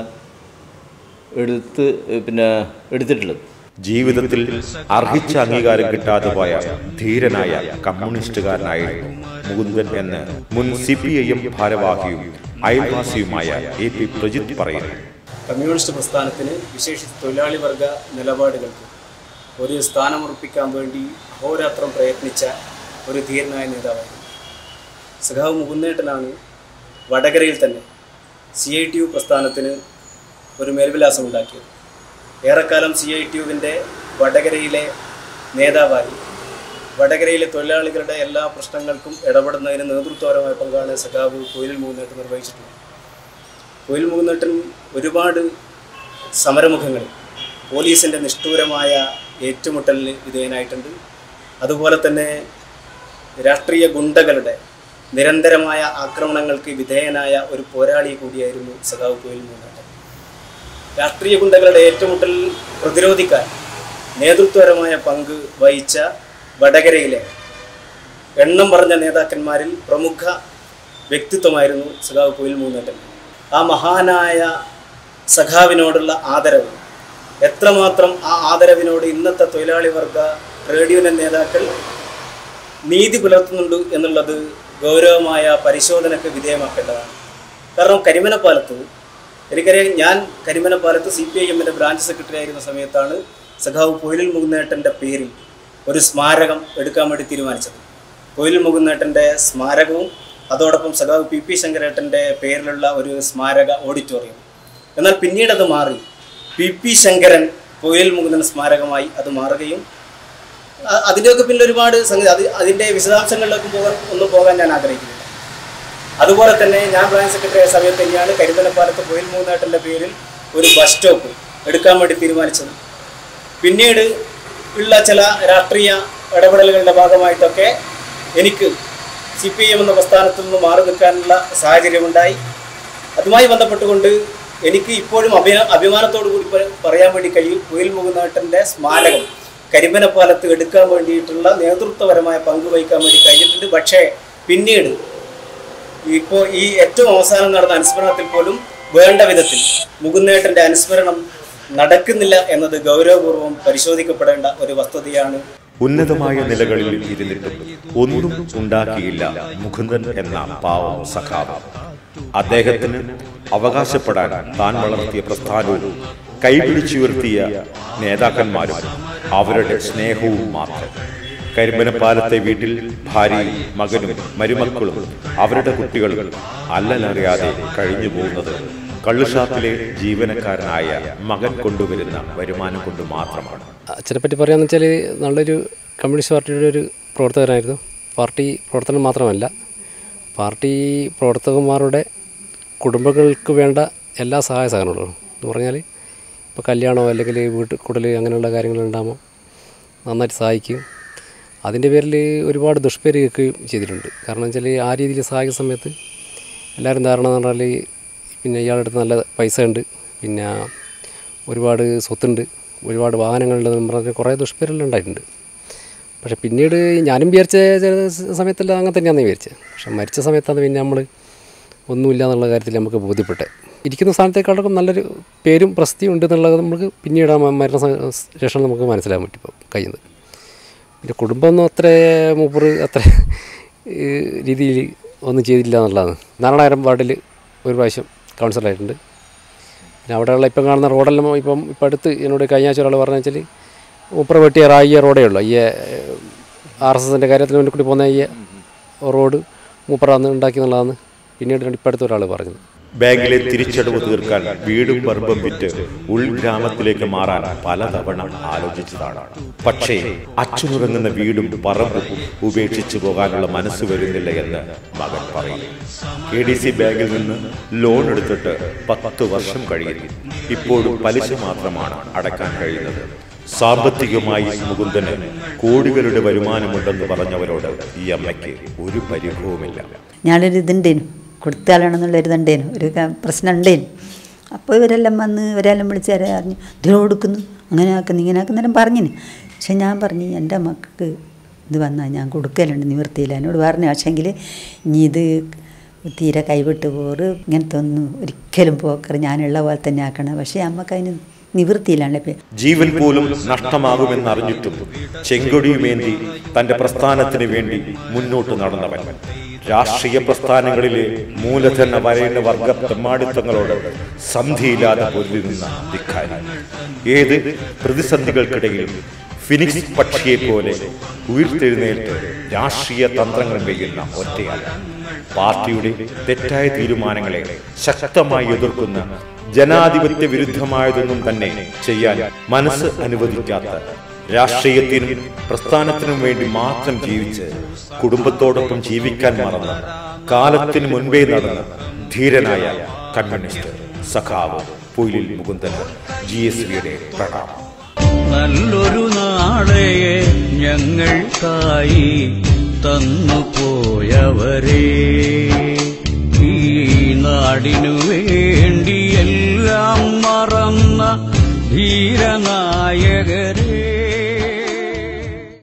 N: എടുത്ത് പിന്നെ എടുത്തിട്ടുള്ളത്
C: ജീവിതത്തിൽ അർഹിച്ച അംഗീകാരം കിട്ടാതെ പോയ ധീരനായ കമ്മ്യൂണിസ്റ്റുകാരനായിരുന്നു മുകുന്ദൻ എന്ന് മുൻ സി പി ഐ എം ഭാരവാഹിയും അയൽവാസിയുമായ എ പി പ്രജിത് പറയുന്നു
O: കമ്മ്യൂണിസ്റ്റ് പ്രസ്ഥാനത്തിന് വിശേഷിച്ച് തൊഴിലാളി വർഗ നിലപാടുകൾക്ക് ഒരു സ്ഥാനമുറപ്പിക്കാൻ വേണ്ടി അഹോരാത്രം പ്രയത്നിച്ച ഒരു ധീരനായ നേതാവായിരുന്നു സഖാവ് മുകുന്നേട്ടനാണ് വടകരയിൽ തന്നെ സി ഐ ടി യു പ്രസ്ഥാനത്തിന് ഒരു മേൽവിലാസം ഉണ്ടാക്കിയത് ഏറെക്കാലം സി ഐ ടി യുവിൻ്റെ വടകരയിലെ നേതാവായി വടകരയിലെ തൊഴിലാളികളുടെ എല്ലാ പ്രശ്നങ്ങൾക്കും ഇടപെടുന്നതിന് നേതൃത്വപരമായ പങ്കാണ് സഖാവ് കോയിലിൽ മുകുന്നേട്ടൻ നിർവഹിച്ചിട്ടുള്ളത് കോയിൽ മുകുന്നേട്ടൻ ഒരുപാട് സമരമുഖങ്ങളിൽ പോലീസിൻ്റെ നിഷ്ഠൂരമായ ഏറ്റുമുട്ടലിന് വിധേയനായിട്ടുണ്ട് അതുപോലെ തന്നെ രാഷ്ട്രീയ ഗുണ്ടകളുടെ നിരന്തരമായ ആക്രമണങ്ങൾക്ക് വിധേയനായ ഒരു പോരാളി കൂടിയായിരുന്നു സഖാവ് കോയിൽ മുകുന്നേട്ടൻ രാഷ്ട്രീയ ഗുണ്ടകളുടെ ഏറ്റുമുട്ടൽ പ്രതിരോധിക്കാൻ നേതൃത്വപരമായ പങ്ക് വഹിച്ച വടകരയിലെ എണ്ണം പറഞ്ഞ നേതാക്കന്മാരിൽ പ്രമുഖ വ്യക്തിത്വമായിരുന്നു സഖാവ് കോയിൽ മൂന്നേട്ടൻ ആ മഹാനായ സഖാവിനോടുള്ള ആദരവ് എത്രമാത്രം ആ ആദരവിനോട് ഇന്നത്തെ തൊഴിലാളി വർഗ ട്രേഡ് യൂണിയൻ നേതാക്കൾ നീതി പുലർത്തുന്നുണ്ട് എന്നുള്ളത് ഗൗരവമായ പരിശോധനയ്ക്ക് വിധേയമാക്കേണ്ടതാണ് കാരണം കരിമനപ്പാലത്ത് എനിക്കറിയാം ഞാൻ കരിമനപ്പാലത്ത് സി പി ഐ എമ്മിൻ്റെ ബ്രാഞ്ച് സെക്രട്ടറി ആയിരുന്ന സമയത്താണ് സഖാവ് പൊയിലിൽ മുകുന്നേട്ടൻ്റെ പേരിൽ ഒരു സ്മാരകം എടുക്കാൻ വേണ്ടി തീരുമാനിച്ചത് പൊയിലിൽ മുകുന്നേട്ടൻ്റെ സ്മാരകവും അതോടൊപ്പം സഖാവ് പി പി ശങ്കരേട്ടൻ്റെ പേരിലുള്ള ഒരു സ്മാരക ഓഡിറ്റോറിയം എന്നാൽ പിന്നീട് അത് മാറി പി പി ശങ്കരൻ പൊയിലിൽ മുകുന്നൻ സ്മാരകമായി അത് മാറുകയും അ- അതിൻ്റെയൊക്കെ പിന്നെ ഒരുപാട് സംഗതി അത് അതിൻ്റെ വിശദാംശങ്ങളിലേക്ക് പോകാൻ ഒന്നും പോകാൻ ഞാൻ ആഗ്രഹിക്കുന്നില്ല അതുപോലെ തന്നെ ഞാൻ ബ്രാഞ്ച് സെക്രട്ടറി ആയ സമയത്ത് തന്നെയാണ് കരിന്തലപ്പാലത്ത് കോയിൽ മൂന്നാട്ടിൻ്റെ പേരിൽ ഒരു ബസ് സ്റ്റോപ്പ് എടുക്കാൻ വേണ്ടി തീരുമാനിച്ചത് പിന്നീട് ഉള്ള ചില രാഷ്ട്രീയ ഇടപെടലുകളുടെ ഭാഗമായിട്ടൊക്കെ എനിക്ക് സി പി എം എന്ന പ്രസ്ഥാനത്തിൽ നിന്ന് മാറി നിൽക്കാനുള്ള സാഹചര്യമുണ്ടായി അതുമായി ബന്ധപ്പെട്ടുകൊണ്ട് എനിക്ക് ഇപ്പോഴും അഭിമാ അഭിമാനത്തോടു കൂടി പ- പറയാൻ വേണ്ടി കഴിയും കുയിൽ മുകുന്നാട്ടൻ്റെ സ്മാരകം കരിമ്പനപ്പാലത്ത് എടുക്കാൻ വേണ്ടിയിട്ടുള്ള നേതൃത്വപരമായ പങ്ക് വഹിക്കാൻ വേണ്ടി കഴിഞ്ഞിട്ടുണ്ട് പക്ഷേ പിന്നീട് ഇപ്പോൾ ഈ ഏറ്റവും അവസാനം നടന്ന അനുസ്മരണത്തിൽ പോലും വേണ്ട വിധത്തിൽ മുകുന്ദേട്ടന്റെ അനുസ്മരണം നടക്കുന്നില്ല എന്നത് ഗൗരവപൂർവ്വം പരിശോധിക്കപ്പെടേണ്ട ഒരു വസ്തുതയാണ്
C: ഉന്നതമായ നിലകളിൽ ഇരുന്നിട്ടും ഒന്നും ഉണ്ടാക്കിയില്ല മുകുന്ദൻ എന്ന പാവം സഖാവ് അദ്ദേഹത്തിന് അവകാശപ്പെടാൻ താൻ വളർത്തിയ പ്രസ്ഥാനവും കൈപിടിച്ചുയർത്തിയ നേതാക്കന്മാരും അവരുടെ സ്നേഹവും മാത്രം കരിമ്പനപ്പാലത്തെ വീട്ടിൽ ഭാര്യയും മകനും മരുമക്കളും അവരുടെ കുട്ടികളും അല്ലലറിയാതെ കഴിഞ്ഞു പോകുന്നത് കള്ളുഷാപ്പിലെ ജീവനക്കാരനായ മകൻ കൊണ്ടുവരുന്ന വരുമാനം കൊണ്ട് മാത്രമാണ്
P: അച്ഛനെ പറ്റി പറയാന്ന് വെച്ചാൽ നല്ലൊരു കമ്മ്യൂണിസ്റ്റ് പാർട്ടിയുടെ ഒരു പ്രവർത്തകനായിരുന്നു പാർട്ടി പ്രവർത്തനം മാത്രമല്ല പാർട്ടി പ്രവർത്തകന്മാരുടെ കുടുംബങ്ങൾക്ക് വേണ്ട എല്ലാ സഹായ സഹകരണങ്ങളും എന്ന് പറഞ്ഞാൽ ഇപ്പോൾ കല്യാണമോ അല്ലെങ്കിൽ വീട്ട് കൂടൽ അങ്ങനെയുള്ള കാര്യങ്ങളുണ്ടാകുമ്പോൾ നന്നായിട്ട് സഹായിക്കും അതിൻ്റെ പേരിൽ ഒരുപാട് ദുഷ്പേര് കേൾക്കുകയും ചെയ്തിട്ടുണ്ട് കാരണം വെച്ചാൽ ആ രീതിയിൽ സഹായിക്കുന്ന സമയത്ത് എല്ലാവരും ധാരണ എന്ന് പറഞ്ഞാൽ പിന്നെ ഇയാളുടെ അടുത്ത് നല്ല പൈസ ഉണ്ട് പിന്നെ ഒരുപാട് സ്വത്തുണ്ട് ഒരുപാട് വാഹനങ്ങളുണ്ടെന്ന് പറഞ്ഞ് കുറേ ദുഷ്പേരെല്ലാം ഉണ്ടായിട്ടുണ്ട് പക്ഷെ പിന്നീട് ഞാനും വിചാരിച്ച ചില സമയത്തെല്ലാം അങ്ങനെ തന്നെയാണെന്ന് വിചാരിച്ചത് പക്ഷെ മരിച്ച സമയത്താണ് പിന്നെ നമ്മൾ ഒന്നുമില്ല എന്നുള്ള കാര്യത്തിൽ നമുക്ക് ബോധ്യപ്പെട്ടെ ഇരിക്കുന്ന സ്ഥാനത്തേക്കാളും നല്ലൊരു പേരും പ്രസിദ്ധിയും ഉണ്ട് എന്നുള്ളത് നമുക്ക് പിന്നീട് ആ മരണ സ- ശേഷം നമുക്ക് മനസ്സിലാക്കാൻ പറ്റും ഇപ്പോൾ കയ്യിൽ നിന്ന് പിന്നെ കുടുംബമൊന്നും അത്ര മൂപ്പറ് അത്ര ഈ രീതിയിൽ ഒന്നും ചെയ്തില്ല എന്നുള്ളതാണ് നാരായണായിരം വാർഡിൽ ഒരു പ്രാവശ്യം കൗൺസിലറായിട്ടുണ്ട് പിന്നെ അവിടെയുള്ള ഇപ്പം കാണുന്ന റോഡെല്ലാം ഇപ്പം ഇപ്പം അടുത്ത് എന്നോട് കഴിഞ്ഞ ആഴ്ച ഒരാൾ പറഞ്ഞു വെച്ചാൽ മൂപ്പറ വെട്ടിയ റായിയ റോഡേ ഉള്ളൂ ഈ ആർ എസ് എസിൻ്റെ കാര്യത്തിന് വേണ്ടി കൂടി പോകുന്ന ഈ റോഡ് മൂപ്പറ അന്ന് ഉണ്ടാക്കി എന്നുള്ളതാണ് പിന്നീട് ഇപ്പം അടുത്ത ഒരാൾ പറഞ്ഞത്
C: ബാങ്കിലെ തിരിച്ചടവ് തീർക്കാൻ വീടും പറമ്പും വിറ്റ് ഉൾഗ്രാമത്തിലേക്ക് മാറാൻ പലതവണ ആലോചിച്ചതാണ് പക്ഷേ അച്ഛനുറങ്ങുന്ന വീടും പറമ്പും ഉപേക്ഷിച്ചു പോകാനുള്ള മനസ്സ് വരുന്നില്ല എന്ന് മകൻ പറയും എ ഡി സി ബാങ്കിൽ നിന്ന് ലോൺ എടുത്തിട്ട് പത്ത് വർഷം കഴിയുന്നു ഇപ്പോഴും പലിശ മാത്രമാണ് അടക്കാൻ കഴിയുന്നത് സാമ്പത്തികമായി മുകുന്ദന് കോടികളുടെ വരുമാനമുണ്ടെന്ന് പറഞ്ഞവരോട് ഈ അമ്മയ്ക്ക് ഒരു പരിഭവമില്ല
E: ഞാനൊരു ഇതുണ്ടേനു കൊടുത്താലാണെന്നുള്ളൊരു ഇതുണ്ടേനു ഒരു ക- പ്രശ്നം ഉണ്ടേനു അപ്പോൾ ഇവരെല്ലാം വന്ന് ഇവരെല്ലാം വിളിച്ച് തരാൻ പറഞ്ഞു ഇതിന് കൊടുക്കുന്നു അങ്ങനെ ആക്കുന്നു ഇങ്ങനെ ആക്കുന്നേരം പറഞ്ഞിന് പക്ഷെ ഞാൻ പറഞ്ഞു എൻ്റെ മക്കൾക്ക് ഇത് വന്നാൽ ഞാൻ കൊടുക്കലുണ്ട് നിവൃത്തിയില്ല എന്നോട് പറഞ്ഞു പക്ഷേങ്കിൽ ഇനി ഇത് തീരെ കൈവിട്ട് പോറ് ഇങ്ങനത്തെ ഒന്നും ഒരിക്കലും പോക്കറ് ഞാനുള്ള പോലെ തന്നെ ആക്കണം പക്ഷേ അമ്മക്ക് അതിന് നിവൃത്തിയിലാണ് ഇപ്പം
C: ജീവൻ പോലും നഷ്ടമാകുമെന്നറിഞ്ഞിട്ടും ചെങ്കൊടിയുമേന്തി തന്റെ പ്രസ്ഥാനത്തിന് വേണ്ടി മുന്നോട്ട് നടന്നവൻ രാഷ്ട്രീയ പ്രസ്ഥാനങ്ങളിലെ മൂലധന വരേണ്യ വർഗ തെമ്മാടിത്തങ്ങളോട് സന്ധിയില്ലാതെ പൊരുതി നിന്ന ധിക്കാരി ഏത് പ്രതിസന്ധികൾക്കിടയിലും ഫിനിക്സ് പക്ഷിയെ പോലെ ഉയർത്തെഴുന്നേറ്റ് രാഷ്ട്രീയ തന്ത്രങ്ങൾ വെയ്യുന്ന ഒറ്റയാൾ പാർട്ടിയുടെ തെറ്റായ തീരുമാനങ്ങളെ ശക്തമായി എതിർക്കുന്ന ജനാധിപത്യ വിരുദ്ധമായതൊന്നും തന്നെ ചെയ്യാൻ മനസ്സ് അനുവദിക്കാത്ത രാഷ്ട്രീയത്തിനും പ്രസ്ഥാനത്തിനും വേണ്ടി മാത്രം ജീവിച്ച് കുടുംബത്തോടൊപ്പം ജീവിക്കാൻ മറന്ന് കാലത്തിന് മുൻപേ നടന്ന ധീരനായ കമ്മ്യൂണിസ്റ്റ് സഖാവ് പൊയിലിൽ മുകുന്ദന് ജി എസ് വിയുടെ പ്രണാമം
B: നല്ലൊരു നാളെയെ ഞങ്ങൾക്കായി തന്നു പോയവരെ ഈ നാടിനു വേണ്ടി എല്ലാം മറന്ന ധീരനാ